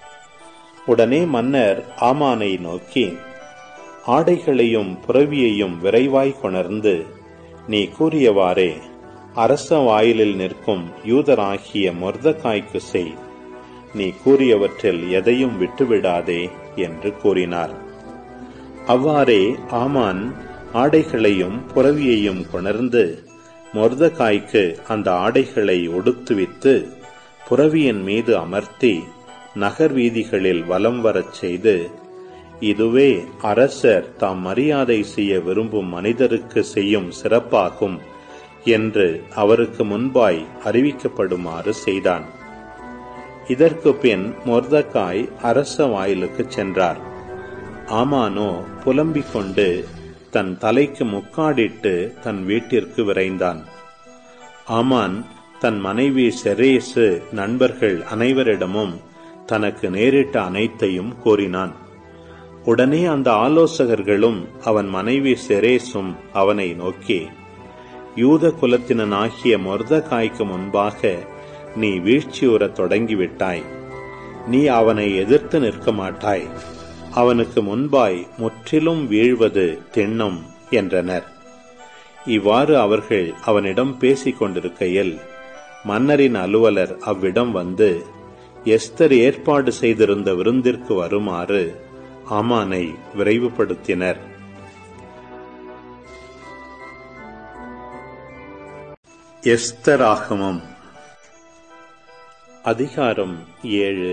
உடனே மன்னர் ஆமானை நோக்கி ஆடைகளையும் புறவியையும் விரைவாய் கொணர்ந்து நீ கூறியவாறே அரச வாயிலில் நிற்கும் யூதராகிய மொர்தக்காய்க்கு செய் நீ கூறியவற்றில் எதையும் விட்டுவிடாதே என்று கூறினார் அவ்வாறே ஆமான் ஆடைகளையும் புறவியையும் கொணர்ந்து மொர்தகாய்க்கு அந்த ஆடைகளை ஒடுத்துவித்து புறவியின் மீது அமர்த்தி நகர் வீதிகளில் வலம் வரச் செய்து இதுவே அரசர் தாம் மரியாதை செய்ய விரும்பும் மனிதருக்கு செய்யும் சிறப்பாகும் என்று அவருக்கு முன்பாய் அறிவிக்கப்படுமாறு செய்தான் இதற்கு பின் மொர்தக்காய் அரச வாயிலுக்கு சென்றார் ஆமானோ புலம்பிக் கொண்டு தன் தலைக்கு முக்காடிட்டு தன் வீட்டிற்கு விரைந்தான் ஆமான் தன் மனைவி செரேசு நண்பர்கள் அனைவரிடமும் தனக்கு நேரிட்ட அனைத்தையும் கூறினான் உடனே அந்த ஆலோசகர்களும் அவன் மனைவி செரேசும் அவனை நோக்கி யூத குலத்தினனாகிய மொர்தகாய்க்கு முன்பாக நீ வீழ்ச்சியுறத் தொடங்கிவிட்டாய் நீ அவனை எதிர்த்து நிற்க மாட்டாய் அவனுக்கு முன்பாய் முற்றிலும் வீழ்வது திண்ணம் என்றனர் இவ்வாறு அவர்கள் அவனிடம் பேசிக் கொண்டிருக்கையில் மன்னரின் அலுவலர் அவ்விடம் வந்து எஸ்தர் ஏற்பாடு செய்திருந்த விருந்திற்கு வருமாறு ஆமானை விரைவுபடுத்தினர் எஸ்தராகமம் அதிகாரம் ஏழு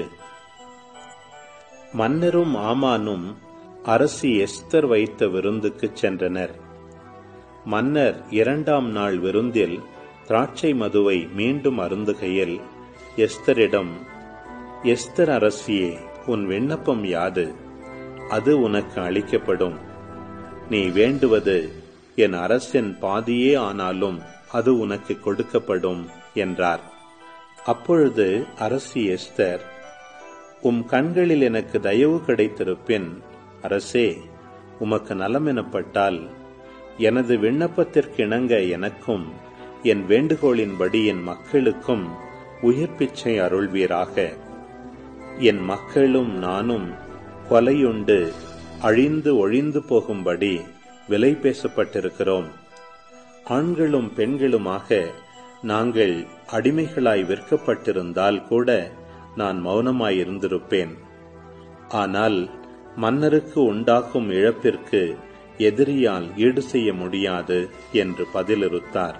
மன்னரும் ஆமானும் அரசி எஸ்தர் வைத்த விருந்துக்குச் சென்றனர் மன்னர் இரண்டாம் நாள் விருந்தில் திராட்சை மதுவை மீண்டும் அருந்துகையில் எஸ்தரிடம் எஸ்தர் அரசியே உன் விண்ணப்பம் யாது அது உனக்கு அளிக்கப்படும் நீ வேண்டுவது என் அரசின் பாதியே ஆனாலும் அது உனக்கு கொடுக்கப்படும் என்றார் அப்பொழுது அரசி எஸ்தர் உம் கண்களில் எனக்கு தயவு கிடைத்திருப்பின் அரசே உமக்கு நலம் எனப்பட்டால் எனது விண்ணப்பத்திற்கு இணங்க எனக்கும் என் வேண்டுகோளின்படி என் மக்களுக்கும் உயிர் பிச்சை அருள்வீராக என் மக்களும் நானும் கொலையுண்டு அழிந்து ஒழிந்து போகும்படி விலை பேசப்பட்டிருக்கிறோம் ஆண்களும் பெண்களுமாக நாங்கள் அடிமைகளாய் விற்கப்பட்டிருந்தால் கூட நான் மௌனமாயிருந்திருப்பேன் ஆனால் மன்னருக்கு உண்டாகும் இழப்பிற்கு எதிரியால் ஈடு செய்ய முடியாது என்று பதிலிருத்தார்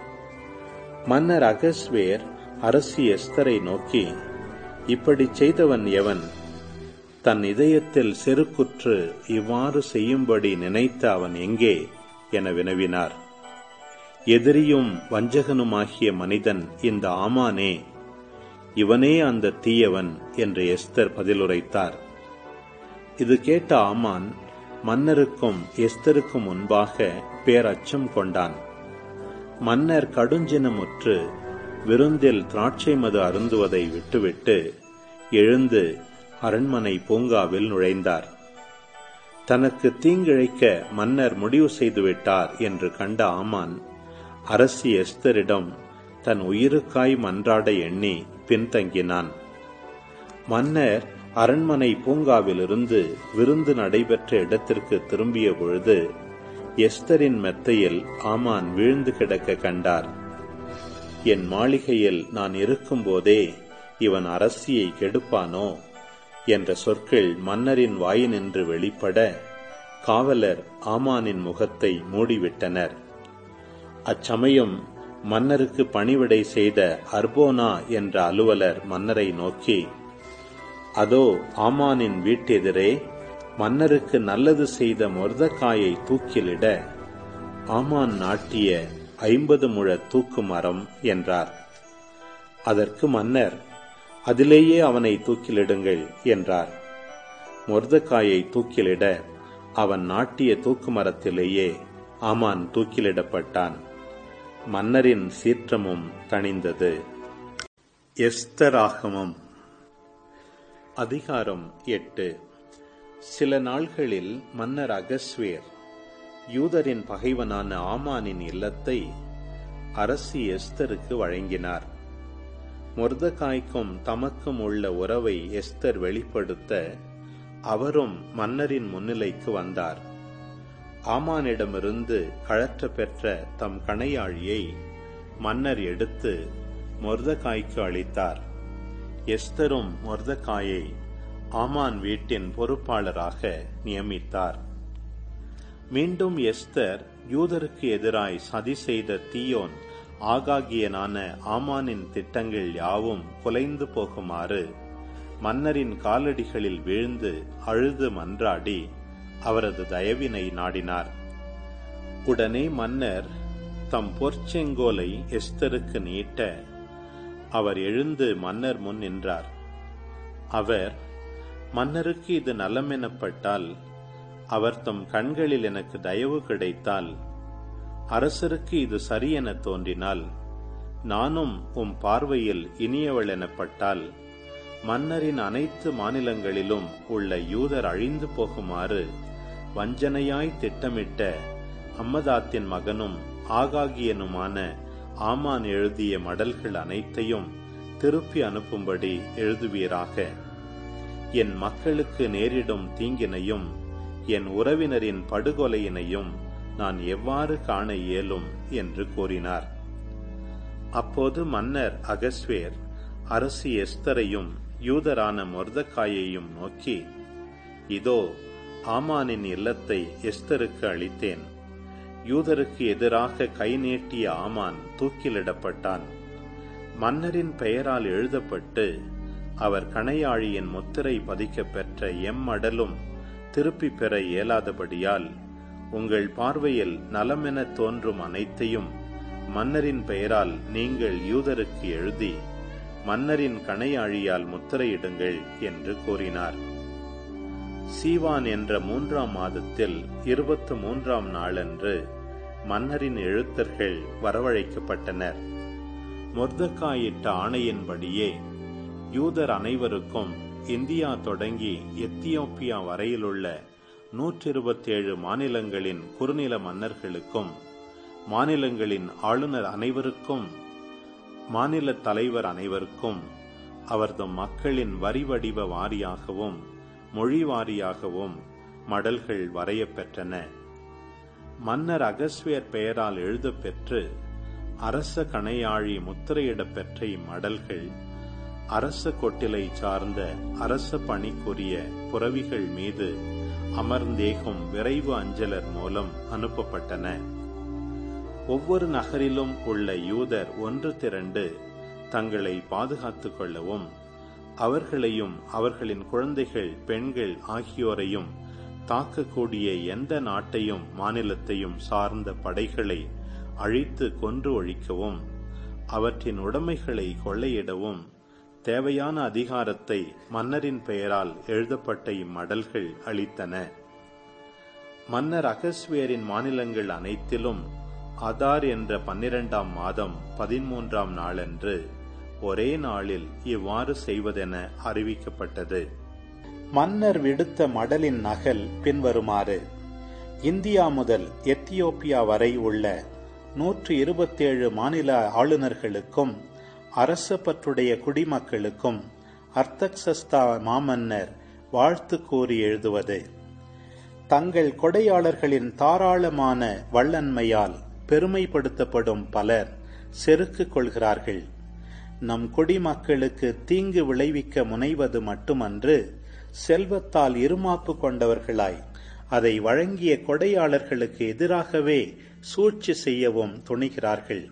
மன்னர் அகஸ்வேர் அரசி எஸ்தரை நோக்கி இப்படி செய்தவன் எவன் தன் இதயத்தில் செருக்குற்று இவ்வாறு செய்யும்படி நினைத்த அவன் எங்கே என வினவினார் எதிரியும் வஞ்சகனுமாகிய மனிதன் இந்த ஆமானே இவனே அந்த தீயவன் என்று எஸ்தர் பதிலுரைத்தார் இது கேட்ட ஆமான் மன்னருக்கும் எஸ்தருக்கும் முன்பாக பேரச்சம் கொண்டான் மன்னர் கடுஞ்சினமுற்று விருந்தில் திராட்சை மது அருந்துவதை விட்டுவிட்டு எழுந்து அரண்மனை பூங்காவில் நுழைந்தார் தனக்கு தீங்கிழைக்க மன்னர் முடிவு செய்துவிட்டார் என்று கண்ட ஆமான் அரசி எஸ்தரிடம் தன் உயிருக்காய் மன்றாட எண்ணி பின்தங்கினான் மன்னர் அரண்மனை பூங்காவிலிருந்து விருந்து நடைபெற்ற இடத்திற்கு திரும்பிய பொழுது எஸ்தரின் மெத்தையில் ஆமான் வீழ்ந்து கிடக்க கண்டார் என் மாளிகையில் நான் இருக்கும்போதே இவன் அரசியை கெடுப்பானோ என்ற சொற்கள் மன்னரின் வாயினின்று வெளிப்பட காவலர் ஆமானின் முகத்தை மூடிவிட்டனர் அச்சமயம் மன்னருக்கு பணிவிடை செய்த அர்போனா என்ற அலுவலர் மன்னரை நோக்கி அதோ ஆமானின் வீட்டெதிரே மன்னருக்கு நல்லது செய்த மொர்தக்காயை தூக்கிலிட ஆமான் நாட்டிய ஐம்பது முழ தூக்கு மரம் என்றார் அதற்கு மன்னர் அதிலேயே அவனை தூக்கிலிடுங்கள் என்றார் மொர்தக்காயை தூக்கிலிட அவன் நாட்டிய தூக்கு மரத்திலேயே ஆமான் தூக்கிலிடப்பட்டான் மன்னரின் சீற்றமும் தணிந்தது எஸ்தராகமம் அதிகாரம் எட்டு சில நாள்களில் மன்னர் அகஸ்வேர் யூதரின் பகைவனான ஆமானின் இல்லத்தை அரசி எஸ்தருக்கு வழங்கினார் மொர்தகாய்க்கும் தமக்கும் உள்ள உறவை எஸ்தர் வெளிப்படுத்த அவரும் மன்னரின் முன்னிலைக்கு வந்தார் ஆமானிடமிருந்து கழற்ற பெற்ற தம் கணையாழியை மன்னர் எடுத்து மொர்தகாய்க்கு அளித்தார் எஸ்தரும் மொர்தகாயை ஆமான் வீட்டின் பொறுப்பாளராக நியமித்தார் மீண்டும் எஸ்தர் யூதருக்கு எதிராய் சதி செய்த தீயோன் ஆகாகியனான ஆமானின் திட்டங்கள் யாவும் குலைந்து போகுமாறு மன்னரின் காலடிகளில் வீழ்ந்து அழுது மன்றாடி அவரது தயவினை நாடினார் உடனே மன்னர் தம் பொற்செங்கோலை எஸ்தருக்கு நீட்ட அவர் எழுந்து மன்னர் முன் நின்றார் அவர் மன்னருக்கு இது நலம் எனப்பட்டால் அவர் தம் கண்களில் எனக்கு தயவு கிடைத்தால் அரசருக்கு இது சரியென தோன்றினால் நானும் உம் பார்வையில் இனியவள் எனப்பட்டால் மன்னரின் அனைத்து மாநிலங்களிலும் உள்ள யூதர் அழிந்து போகுமாறு வஞ்சனையாய் திட்டமிட்ட அம்மதாத்தின் மகனும் ஆகாகியனுமான ஆமான் எழுதிய மடல்கள் அனைத்தையும் திருப்பி அனுப்பும்படி எழுதுவீராக என் மக்களுக்கு நேரிடும் தீங்கினையும் என் உறவினரின் படுகொலையினையும் நான் எவ்வாறு காண இயலும் என்று கூறினார் அப்போது மன்னர் அகஸ்வேர் அரசி எஸ்தரையும் யூதரான மொர்தக்காயையும் நோக்கி இதோ ஆமானின் இல்லத்தை எஸ்தருக்கு அளித்தேன் யூதருக்கு எதிராக கை நீட்டிய ஆமான் தூக்கிலிடப்பட்டான் மன்னரின் பெயரால் எழுதப்பட்டு அவர் கணையாழியின் முத்திரை பதிக்கப் பெற்ற எம் மடலும் திருப்பி பெற இயலாதபடியால் உங்கள் பார்வையில் நலமென தோன்றும் அனைத்தையும் மன்னரின் பெயரால் நீங்கள் யூதருக்கு எழுதி மன்னரின் கணையாழியால் முத்திரையிடுங்கள் என்று கூறினார் சீவான் என்ற மூன்றாம் மாதத்தில் இருபத்து மூன்றாம் நாளன்று மன்னரின் எழுத்தர்கள் வரவழைக்கப்பட்டனர் மொர்தக்காயிட்ட ஆணையின்படியே யூதர் அனைவருக்கும் இந்தியா தொடங்கி எத்தியோப்பியா வரையிலுள்ள நூற்றி இருபத்தேழு மாநிலங்களின் குறுநில மன்னர்களுக்கும் மாநிலங்களின் ஆளுநர் அனைவருக்கும் மாநில தலைவர் அனைவருக்கும் அவரது மக்களின் வரி வடிவ வாரியாகவும் மொழி வாரியாகவும் மடல்கள் வரையப்பெற்றன மன்னர் அகஸ்வேர் பெயரால் எழுதப்பெற்று அரச கணையாழி முத்திரையிடப் பெற்ற இம்மடல்கள் அரச கொட்டிலை சார்ந்த அரச பணிக்குரிய புறவிகள் மீது அமர்ந்தேகும் விரைவு அஞ்சலர் மூலம் அனுப்பப்பட்டன ஒவ்வொரு நகரிலும் உள்ள யூதர் ஒன்று திரண்டு தங்களை பாதுகாத்துக் கொள்ளவும் அவர்களையும் அவர்களின் குழந்தைகள் பெண்கள் ஆகியோரையும் தாக்கக்கூடிய எந்த நாட்டையும் மாநிலத்தையும் சார்ந்த படைகளை அழித்து கொன்று ஒழிக்கவும் அவற்றின் உடைமைகளை கொள்ளையிடவும் தேவையான அதிகாரத்தை மன்னரின் பெயரால் எழுதப்பட்ட இம்மடல்கள் அளித்தன மன்னர் அகஸ்வேரின் மாநிலங்கள் அனைத்திலும் அதார் என்ற பன்னிரண்டாம் மாதம் பதிமூன்றாம் நாளன்று ஒரே நாளில் இவ்வாறு செய்வதென அறிவிக்கப்பட்டது மன்னர் விடுத்த மடலின் நகல் பின்வருமாறு இந்தியா முதல் எத்தியோப்பியா வரை உள்ள நூற்று இருபத்தேழு மாநில ஆளுநர்களுக்கும் அரச பற்றுடைய குடிமக்களுக்கும் அர்த்தக்சஸ்தா மாமன்னர் வாழ்த்து கூறி எழுதுவது தங்கள் கொடையாளர்களின் தாராளமான வல்லன்மையால் பெருமைப்படுத்தப்படும் பலர் செருக்கு கொள்கிறார்கள் நம் குடிமக்களுக்கு தீங்கு விளைவிக்க முனைவது மட்டுமன்று செல்வத்தால் இருமாப்பு கொண்டவர்களாய் அதை வழங்கிய கொடையாளர்களுக்கு எதிராகவே சூழ்ச்சி செய்யவும் துணிகிறார்கள்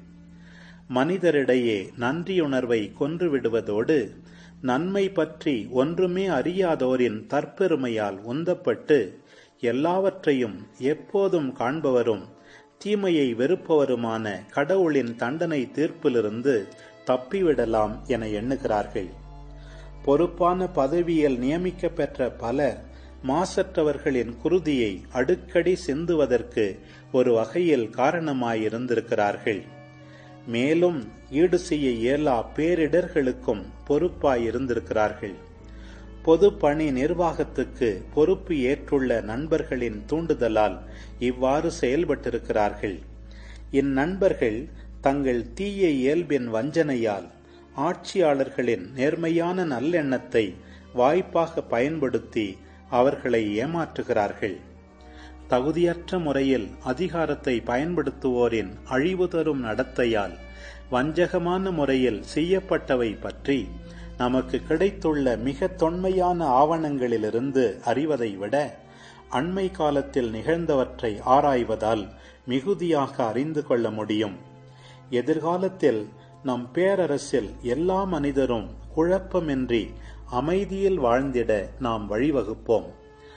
மனிதரிடையே நன்றியுணர்வை கொன்றுவிடுவதோடு நன்மை பற்றி ஒன்றுமே அறியாதோரின் தற்பெருமையால் உந்தப்பட்டு எல்லாவற்றையும் எப்போதும் காண்பவரும் தீமையை வெறுப்பவருமான கடவுளின் தண்டனை தீர்ப்பிலிருந்து தப்பிவிடலாம் என எண்ணுகிறார்கள் பொறுப்பான பதவியில் நியமிக்க பெற்ற பலர் மாசற்றவர்களின் குருதியை அடுக்கடி சிந்துவதற்கு ஒரு வகையில் காரணமாயிருந்திருக்கிறார்கள் மேலும் ஈடு செய்ய இயலா பேரிடர்களுக்கும் பொறுப்பாயிருந்திருக்கிறார்கள் பொது பணி நிர்வாகத்துக்கு பொறுப்பு ஏற்றுள்ள நண்பர்களின் தூண்டுதலால் இவ்வாறு செயல்பட்டிருக்கிறார்கள் இந்நண்பர்கள் தங்கள் தீய இயல்பின் வஞ்சனையால் ஆட்சியாளர்களின் நேர்மையான நல்லெண்ணத்தை வாய்ப்பாக பயன்படுத்தி அவர்களை ஏமாற்றுகிறார்கள் தகுதியற்ற முறையில் அதிகாரத்தை பயன்படுத்துவோரின் அழிவு தரும் நடத்தையால் வஞ்சகமான முறையில் செய்யப்பட்டவை பற்றி நமக்கு கிடைத்துள்ள மிக தொன்மையான ஆவணங்களிலிருந்து அறிவதை விட அண்மை காலத்தில் நிகழ்ந்தவற்றை ஆராய்வதால் மிகுதியாக அறிந்து கொள்ள முடியும் எதிர்காலத்தில் நம் பேரரசில் எல்லா மனிதரும் குழப்பமின்றி அமைதியில் வாழ்ந்திட நாம் வழிவகுப்போம்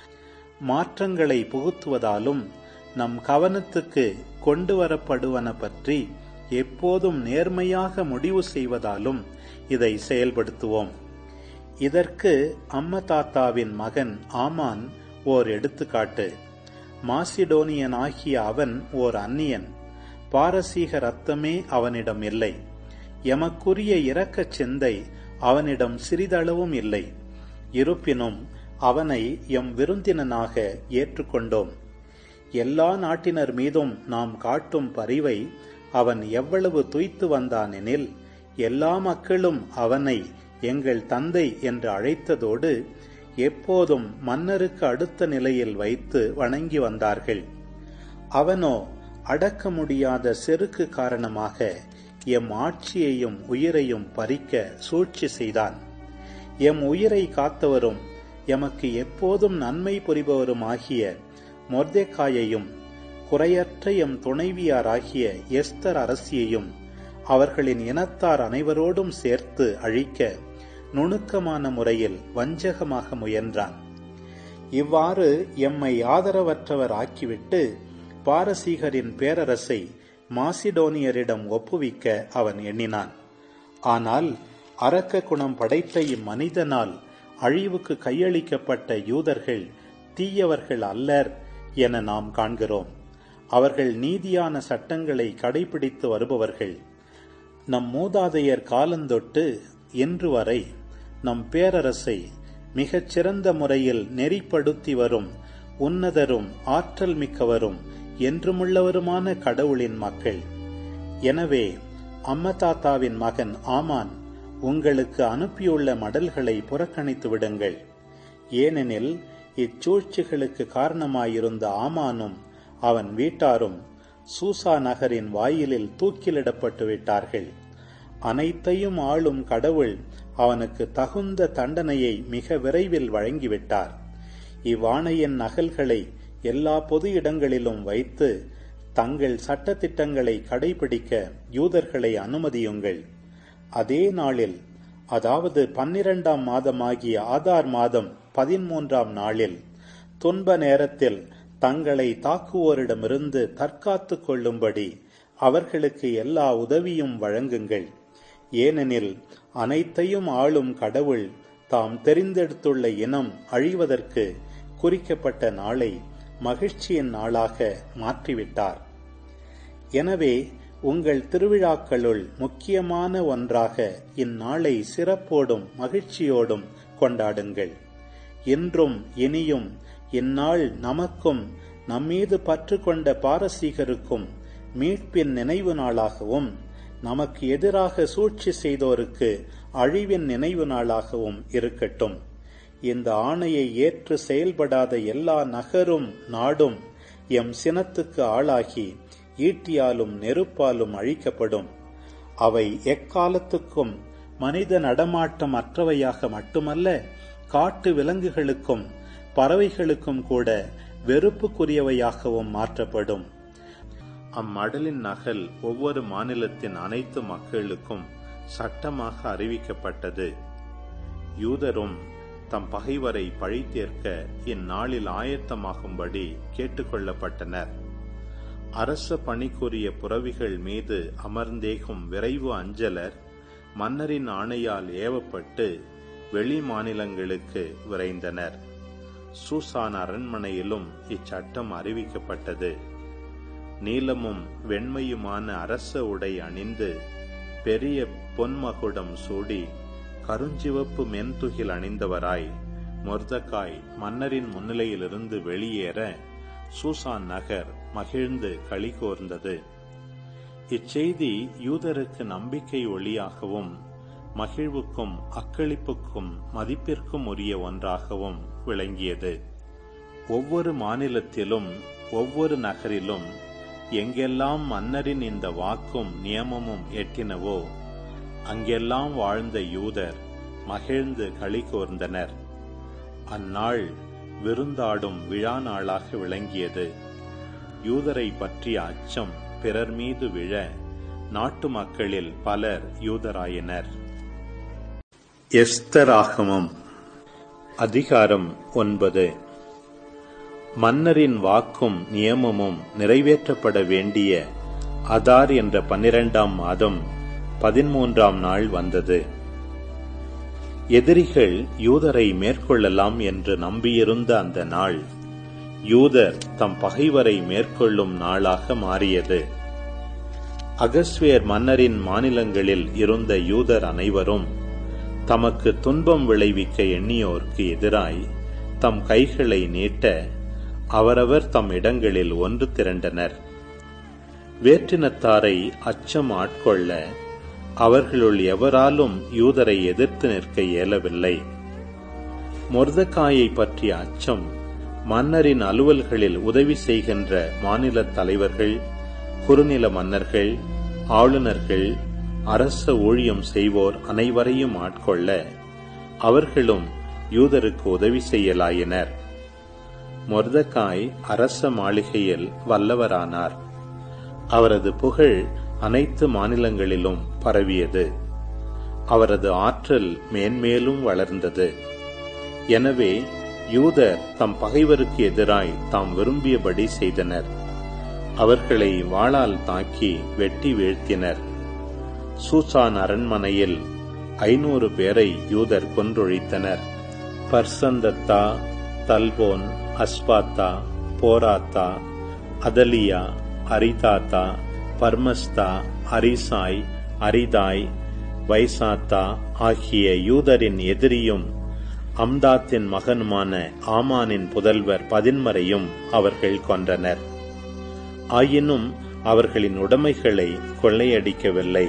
மாற்றங்களை புகுத்துவதாலும் நம் கவனத்துக்கு கொண்டு வரப்படுவன பற்றி எப்போதும் நேர்மையாக முடிவு செய்வதாலும் இதை செயல்படுத்துவோம் இதற்கு அம்மதாத்தாவின் மகன் ஆமான் ஓர் எடுத்துக்காட்டு மாசிடோனியன் ஆகிய அவன் ஓர் அந்நியன் பாரசீக ரத்தமே அவனிடம் இல்லை எமக்குரிய இரக்கச் சிந்தை அவனிடம் சிறிதளவும் இல்லை இருப்பினும் அவனை எம் விருந்தினனாக ஏற்றுக்கொண்டோம் எல்லா நாட்டினர் மீதும் நாம் காட்டும் பரிவை அவன் எவ்வளவு துய்த்து வந்தானெனில் எல்லா மக்களும் அவனை எங்கள் தந்தை என்று அழைத்ததோடு எப்போதும் மன்னருக்கு அடுத்த நிலையில் வைத்து வணங்கி வந்தார்கள் அவனோ அடக்க முடியாத செருக்கு காரணமாக எம் ஆட்சியையும் உயிரையும் பறிக்க சூழ்ச்சி செய்தான் எம் உயிரை காத்தவரும் எமக்கு எப்போதும் நன்மை புரிபவரும் ஆகிய மொர்தேக்காயையும் குறையற்ற எம் துணைவியாராகிய எஸ்தர் அரசியையும் அவர்களின் இனத்தார் அனைவரோடும் சேர்த்து அழிக்க நுணுக்கமான முறையில் வஞ்சகமாக முயன்றான் இவ்வாறு எம்மை ஆதரவற்றவர் ஆக்கிவிட்டு பாரசீகரின் பேரரசை மாசிடோனியரிடம் ஒப்புவிக்க அவன் எண்ணினான் ஆனால் அரக்க குணம் படைத்த இம்மனிதனால் அழிவுக்கு கையளிக்கப்பட்ட யூதர்கள் தீயவர்கள் அல்லர் என நாம் காண்கிறோம் அவர்கள் நீதியான சட்டங்களை கடைபிடித்து வருபவர்கள் நம் மூதாதையர் காலந்தொட்டு இன்று வரை நம் பேரரசை மிகச் சிறந்த முறையில் நெறிப்படுத்தி வரும் உன்னதரும் ஆற்றல் மிக்கவரும் என்றுமுள்ளவருமான கடவுளின் மக்கள் எனவே அம்மதாத்தாவின் மகன் ஆமான் உங்களுக்கு அனுப்பியுள்ள மடல்களை புறக்கணித்து விடுங்கள் ஏனெனில் இச்சூழ்ச்சிகளுக்கு காரணமாயிருந்த ஆமானும் அவன் வீட்டாரும் சூசா நகரின் வாயிலில் தூக்கிலிடப்பட்டு விட்டார்கள் அனைத்தையும் ஆளும் கடவுள் அவனுக்கு தகுந்த தண்டனையை மிக விரைவில் வழங்கிவிட்டார் இவ்வாணையின் நகல்களை எல்லா பொது இடங்களிலும் வைத்து தங்கள் சட்டத்திட்டங்களை கடைபிடிக்க யூதர்களை அனுமதியுங்கள் அதே நாளில் அதாவது பன்னிரண்டாம் மாதமாகிய ஆதார் மாதம் பதிமூன்றாம் நாளில் துன்ப நேரத்தில் தங்களை தாக்குவோரிடமிருந்து தற்காத்து கொள்ளும்படி அவர்களுக்கு எல்லா உதவியும் வழங்குங்கள் ஏனெனில் அனைத்தையும் ஆளும் கடவுள் தாம் தெரிந்தெடுத்துள்ள இனம் அழிவதற்கு குறிக்கப்பட்ட நாளை மகிழ்ச்சியின் நாளாக மாற்றிவிட்டார் எனவே உங்கள் திருவிழாக்களுள் முக்கியமான ஒன்றாக இந்நாளை சிறப்போடும் மகிழ்ச்சியோடும் கொண்டாடுங்கள் இன்றும் இனியும் இந்நாள் நமக்கும் நம்மீது பற்று கொண்ட பாரசீகருக்கும் மீட்பின் நினைவு நாளாகவும் நமக்கு எதிராக சூழ்ச்சி செய்தோருக்கு அழிவின் நினைவு நாளாகவும் இருக்கட்டும் இந்த ஆணையை ஏற்று செயல்படாத எல்லா நகரும் நாடும் எம் சினத்துக்கு ஆளாகி ஈட்டியாலும் நெருப்பாலும் அழிக்கப்படும் அவை எக்காலத்துக்கும் மனித நடமாட்டம் அற்றவையாக மட்டுமல்ல காட்டு விலங்குகளுக்கும் பறவைகளுக்கும் கூட வெறுப்புக்குரியவையாகவும் மாற்றப்படும் அம்மடலின் நகல் ஒவ்வொரு மாநிலத்தின் அனைத்து மக்களுக்கும் சட்டமாக அறிவிக்கப்பட்டது யூதரும் தம் பகைவரை பழித்தேற்க இந்நாளில் ஆயத்தமாகும்படி கேட்டுக்கொள்ளப்பட்டனர் அரச பணிக்குரிய புறவிகள் மீது அமர்ந்தேகும் விரைவு அஞ்சலர் மன்னரின் ஆணையால் ஏவப்பட்டு வெளி மாநிலங்களுக்கு விரைந்தனர் சூசான் அரண்மனையிலும் இச்சட்டம் அறிவிக்கப்பட்டது நீலமும் வெண்மையுமான அரச உடை அணிந்து பெரிய பொன்மகுடம் சூடி கருஞ்சிவப்பு மென்துகில் அணிந்தவராய் மொர்தக்காய் மன்னரின் முன்னிலையிலிருந்து வெளியேற சூசான் நகர் மகிழ்ந்து களி கோர்ந்தது இச்செய்தி யூதருக்கு நம்பிக்கை ஒளியாகவும் மகிழ்வுக்கும் அக்களிப்புக்கும் மதிப்பிற்கும் உரிய ஒன்றாகவும் விளங்கியது ஒவ்வொரு மாநிலத்திலும் ஒவ்வொரு நகரிலும் எங்கெல்லாம் மன்னரின் இந்த வாக்கும் நியமமும் எட்டினவோ அங்கெல்லாம் வாழ்ந்த யூதர் மகிழ்ந்து களி கோர்ந்தனர் அந்நாள் விருந்தாடும் விழா நாளாக விளங்கியது யூதரை பற்றிய அச்சம் பிறர் மீது விழ நாட்டு மக்களில் பலர் யூதராயினர் எஸ்தராகமம் அதிகாரம் ஒன்பது மன்னரின் வாக்கும் நியமமும் நிறைவேற்றப்பட வேண்டிய அதார் என்ற பன்னிரண்டாம் மாதம் பதிமூன்றாம் நாள் வந்தது எதிரிகள் யூதரை மேற்கொள்ளலாம் என்று நம்பியிருந்த அந்த நாள் யூதர் தம் பகைவரை மேற்கொள்ளும் நாளாக மாறியது அகஸ்வேர் மன்னரின் மாநிலங்களில் இருந்த யூதர் அனைவரும் தமக்கு துன்பம் விளைவிக்க எண்ணியோர்க்கு எதிராய் தம் கைகளை நீட்ட அவரவர் தம் இடங்களில் ஒன்று திரண்டனர் வேற்றினத்தாரை அச்சம் ஆட்கொள்ள அவர்களுள் எவராலும் யூதரை எதிர்த்து நிற்க இயலவில்லை மொர்தக்காயை பற்றிய அச்சம் மன்னரின் அலுவல்களில் உதவி செய்கின்ற மாநில தலைவர்கள் குறுநில மன்னர்கள் ஆளுநர்கள் அரச ஊழியம் செய்வோர் அனைவரையும் ஆட்கொள்ள அவர்களும் யூதருக்கு உதவி செய்யலாயினர் மொர்தக்காய் அரச மாளிகையில் வல்லவரானார் அவரது புகழ் அனைத்து மாநிலங்களிலும் பரவியது அவரது ஆற்றல் மேன்மேலும் வளர்ந்தது எனவே யூதர் தம் பகைவருக்கு எதிராய் தாம் விரும்பியபடி செய்தனர் அவர்களை வாளால் தாக்கி வெட்டி வீழ்த்தினர் சூசான் அரண்மனையில் ஐநூறு பேரை யூதர் கொன்றொழித்தனர் பர்சந்தத்தா தல்போன் அஸ்பாத்தா போராத்தா அதலியா அரிதாத்தா பர்மஸ்தா அரிசாய் அரிதாய் வைசாத்தா ஆகிய யூதரின் எதிரியும் அம்தாத்தின் மகனுமான ஆமானின் புதல்வர் பதின்மரையும் அவர்கள் கொன்றனர் ஆயினும் அவர்களின் உடைமைகளை கொள்ளையடிக்கவில்லை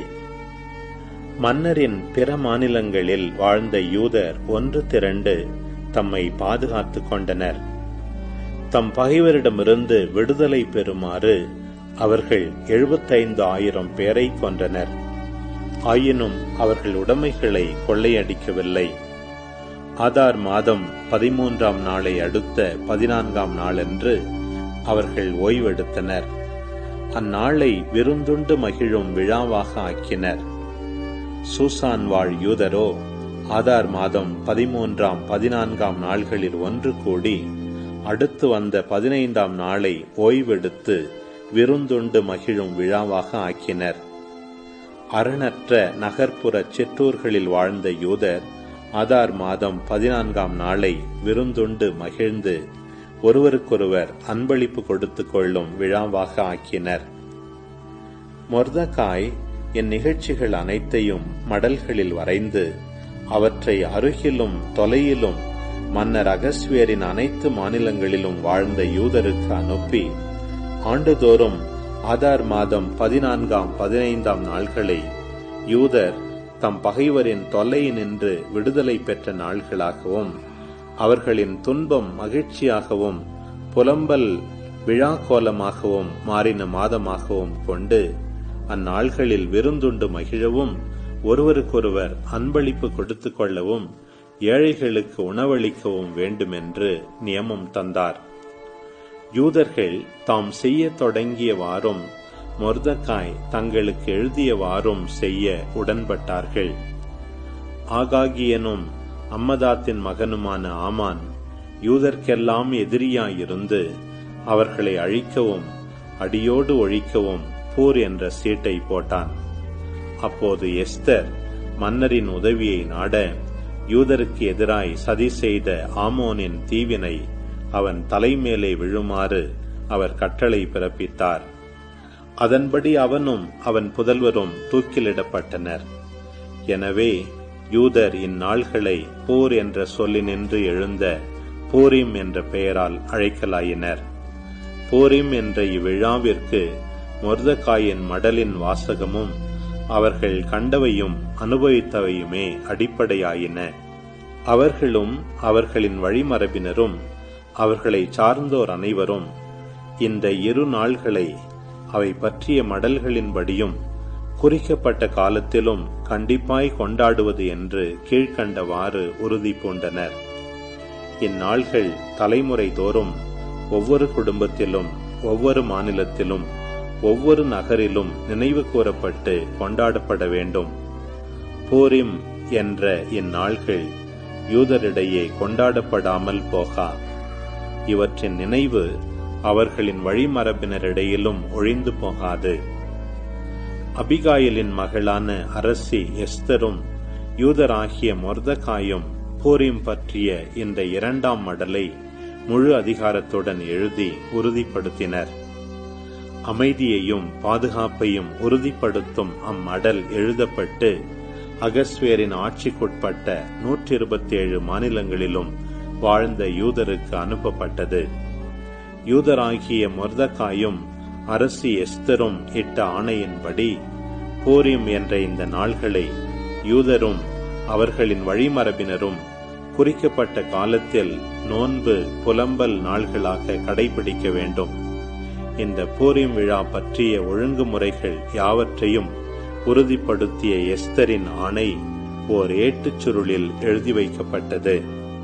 மன்னரின் பிற மாநிலங்களில் வாழ்ந்த யூதர் ஒன்று திரண்டு தம்மை பாதுகாத்துக் கொண்டனர் தம் பகைவரிடமிருந்து விடுதலை பெறுமாறு அவர்கள் எழுபத்தைந்து ஆயிரம் பேரை கொன்றனர் ஆயினும் அவர்கள் உடைமைகளை கொள்ளையடிக்கவில்லை ஆதார் மாதம் பதிமூன்றாம் நாளை அடுத்த பதினான்காம் நாளன்று அவர்கள் ஓய்வெடுத்தனர் அந்நாளை விருந்துண்டு மகிழும் விழாவாக ஆக்கினர் சூசான் வாழ் யூதரோ ஆதார் மாதம் பதிமூன்றாம் பதினான்காம் நாள்களில் ஒன்று கூடி அடுத்து வந்த பதினைந்தாம் நாளை ஓய்வெடுத்து விருந்துண்டு மகிழும் விழாவாக ஆக்கினர் அரணற்ற நகர்ப்புற சிற்றூர்களில் வாழ்ந்த யூதர் ஆதார் மாதம் பதினான்காம் நாளை விருந்துண்டு மகிழ்ந்து ஒருவருக்கொருவர் அன்பளிப்பு கொடுத்து கொள்ளும் விழாவாக ஆக்கினர் மொர்தகாய் இந்நிகழ்ச்சிகள் அனைத்தையும் மடல்களில் வரைந்து அவற்றை அருகிலும் தொலையிலும் மன்னர் அகஸ்வேரின் அனைத்து மாநிலங்களிலும் வாழ்ந்த யூதருக்கு அனுப்பி ஆண்டுதோறும் ஆதார் மாதம் பதினான்காம் பதினைந்தாம் நாள்களை யூதர் தம் பகைவரின் தொல்லையினின்று விடுதலை பெற்ற நாள்களாகவும் அவர்களின் துன்பம் மகிழ்ச்சியாகவும் புலம்பல் விழா கோலமாகவும் மாறின மாதமாகவும் கொண்டு அந்நாள்களில் விருந்துண்டு மகிழவும் ஒருவருக்கொருவர் அன்பளிப்பு கொடுத்து கொள்ளவும் ஏழைகளுக்கு உணவளிக்கவும் வேண்டுமென்று நியமம் தந்தார் யூதர்கள் தாம் செய்ய தொடங்கியவாறும் மொர்தக்காய் தங்களுக்கு எழுதியவாறும் செய்ய உடன்பட்டார்கள் ஆகாகியனும் அம்மதாத்தின் மகனுமான ஆமான் யூதர்க்கெல்லாம் எதிரியாயிருந்து அவர்களை அழிக்கவும் அடியோடு ஒழிக்கவும் பூர் என்ற சீட்டை போட்டான் அப்போது எஸ்தர் மன்னரின் உதவியை நாட யூதருக்கு எதிராய் சதி செய்த ஆமோனின் தீவினை அவன் தலைமேலே விழுமாறு அவர் கட்டளை பிறப்பித்தார் அதன்படி அவனும் அவன் புதல்வரும் தூக்கிலிடப்பட்டனர் எனவே யூதர் இந்நாள்களை போர் என்ற சொல்லினின்று எழுந்த பூரிம் என்ற பெயரால் அழைக்கலாயினர் பூரிம் என்ற இவ்விழாவிற்கு மொர்தகாயின் மடலின் வாசகமும் அவர்கள் கண்டவையும் அனுபவித்தவையுமே அடிப்படையாயின அவர்களும் அவர்களின் வழிமரபினரும் அவர்களை சார்ந்தோர் அனைவரும் இந்த இரு நாள்களை அவை பற்றிய மடல்களின்படியும் குறிக்கப்பட்ட காலத்திலும் கண்டிப்பாய் கொண்டாடுவது என்று கீழ்கண்டவாறு உறுதி பூண்டனர் இந்நாள்கள் தலைமுறை தோறும் ஒவ்வொரு குடும்பத்திலும் ஒவ்வொரு மாநிலத்திலும் ஒவ்வொரு நகரிலும் நினைவு கூறப்பட்டு கொண்டாடப்பட வேண்டும் போரிம் என்ற இந்நாள்கள் யூதரிடையே கொண்டாடப்படாமல் போகா இவற்றின் நினைவு அவர்களின் வழிமரபினரிடையிலும் ஒழிந்து போகாது அபிகாயலின் மகளான அரசி எஸ்தரும் யூதராகிய மொர்தகாயும் போரிம் பற்றிய இந்த இரண்டாம் மடலை முழு அதிகாரத்துடன் எழுதி உறுதிப்படுத்தினர் அமைதியையும் பாதுகாப்பையும் உறுதிப்படுத்தும் அம்மடல் எழுதப்பட்டு அகஸ்வேரின் ஆட்சிக்குட்பட்ட நூற்றி இருபத்தி ஏழு மாநிலங்களிலும் வாழ்ந்த யூதருக்கு அனுப்பப்பட்டது யூதராகிய மொர்தகாயும் அரசி எஸ்தரும் இட்ட ஆணையின்படி போரிம் என்ற இந்த நாள்களை யூதரும் அவர்களின் வழிமரபினரும் குறிக்கப்பட்ட காலத்தில் நோன்பு புலம்பல் நாள்களாக கடைபிடிக்க வேண்டும் இந்த பூரிம் விழா பற்றிய ஒழுங்குமுறைகள் யாவற்றையும் உறுதிப்படுத்திய எஸ்தரின் ஆணை ஓர் ஏட்டுச் சுருளில் எழுதி வைக்கப்பட்டது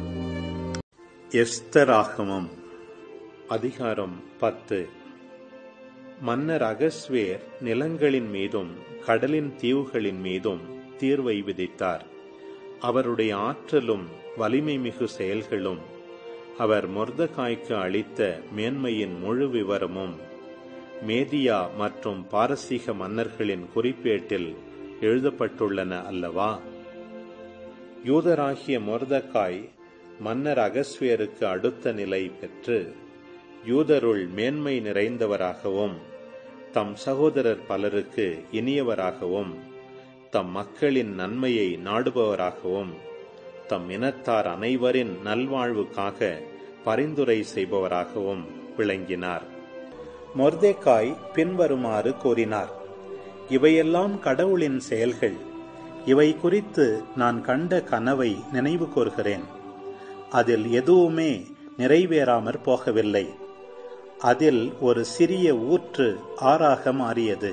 எஸ்தர் ஆகமம் அதிகாரம் பத்து மன்னர் அகஸ்வேர் நிலங்களின் மீதும் கடலின் தீவுகளின் மீதும் தீர்வை விதித்தார் அவருடைய ஆற்றலும் வலிமை மிகு செயல்களும் அவர் மொர்தகாய்க்கு அளித்த மேன்மையின் முழு விவரமும் மேதியா மற்றும் பாரசீக மன்னர்களின் குறிப்பேட்டில் எழுதப்பட்டுள்ளன அல்லவா யூதராகிய மொர்தகாய் மன்னர் அகஸ்வேருக்கு அடுத்த நிலை பெற்று யூதருள் மேன்மை நிறைந்தவராகவும் தம் சகோதரர் பலருக்கு இனியவராகவும் தம் மக்களின் நன்மையை நாடுபவராகவும் தம் இனத்தார் அனைவரின் நல்வாழ்வுக்காக பரிந்துரை செய்பவராகவும் விளங்கினார் மொர்தேக்காய் பின்வருமாறு கூறினார் இவையெல்லாம் கடவுளின் செயல்கள் இவை குறித்து நான் கண்ட கனவை நினைவு கூர்கிறேன் அதில் எதுவுமே நிறைவேறாமற் போகவில்லை அதில் ஒரு சிறிய ஊற்று ஆறாக மாறியது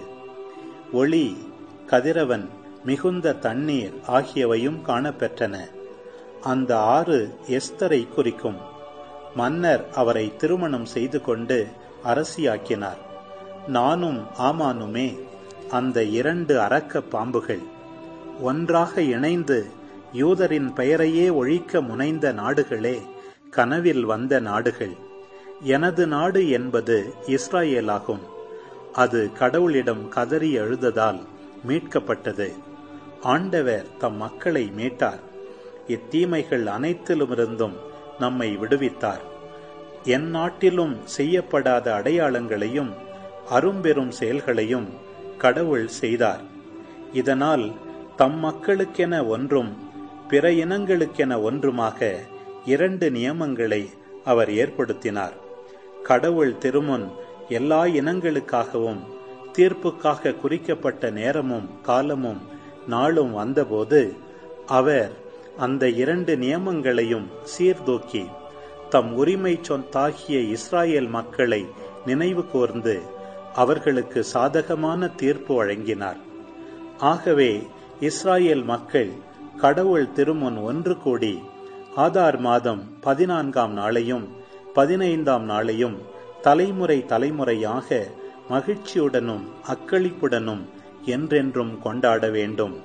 ஒளி கதிரவன் மிகுந்த தண்ணீர் ஆகியவையும் காணப்பெற்றன அந்த ஆறு எஸ்தரை குறிக்கும் மன்னர் அவரை திருமணம் செய்து கொண்டு அரசியாக்கினார் நானும் ஆமானுமே அந்த இரண்டு அரக்க பாம்புகள் ஒன்றாக இணைந்து யூதரின் பெயரையே ஒழிக்க முனைந்த நாடுகளே கனவில் வந்த நாடுகள் எனது நாடு என்பது இஸ்ராயேலாகும் அது கடவுளிடம் கதறி எழுததால் மீட்கப்பட்டது ஆண்டவர் தம் மக்களை மீட்டார் இத்தீமைகள் அனைத்திலுமிருந்தும் நம்மை விடுவித்தார் என் நாட்டிலும் செய்யப்படாத அடையாளங்களையும் அரும்பெரும் செயல்களையும் கடவுள் செய்தார் இதனால் தம் மக்களுக்கென ஒன்றும் பிற இனங்களுக்கென ஒன்றுமாக இரண்டு நியமங்களை அவர் ஏற்படுத்தினார் கடவுள் திருமுன் எல்லா இனங்களுக்காகவும் தீர்ப்புக்காக குறிக்கப்பட்ட நேரமும் காலமும் நாளும் வந்தபோது அவர் அந்த இரண்டு நியமங்களையும் சீர்தூக்கி தம் உரிமை சொந்தாகிய இஸ்ராயேல் மக்களை நினைவு கூர்ந்து அவர்களுக்கு சாதகமான தீர்ப்பு வழங்கினார் ஆகவே இஸ்ராயேல் மக்கள் கடவுள் திருமுன் ஒன்று கூடி ஆதார் மாதம் பதினான்காம் நாளையும் பதினைந்தாம் நாளையும் தலைமுறை தலைமுறையாக மகிழ்ச்சியுடனும் அக்களிப்புடனும் என்றென்றும் கொண்டாட வேண்டும்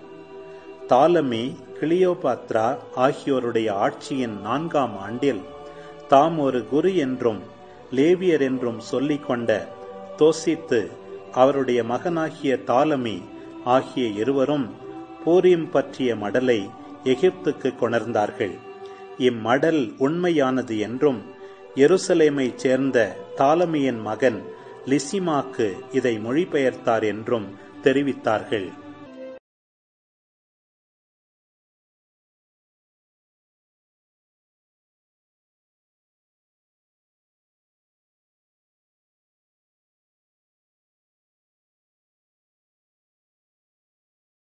தாலமி கிளியோபாத்ரா ஆகியோருடைய ஆட்சியின் நான்காம் ஆண்டில் தாம் ஒரு குரு என்றும் லேவியர் என்றும் சொல்லிக் கொண்ட தோசித்து அவருடைய மகனாகிய தாலமி ஆகிய இருவரும் பூரீம் பற்றிய மடலை எகிப்துக்கு கொணர்ந்தார்கள் இம்மடல் உண்மையானது என்றும் எருசலேமைச் சேர்ந்த தாலமியின் மகன் லிசிமாக்கு இதை மொழிபெயர்த்தார் என்றும் தெரிவித்தார்கள்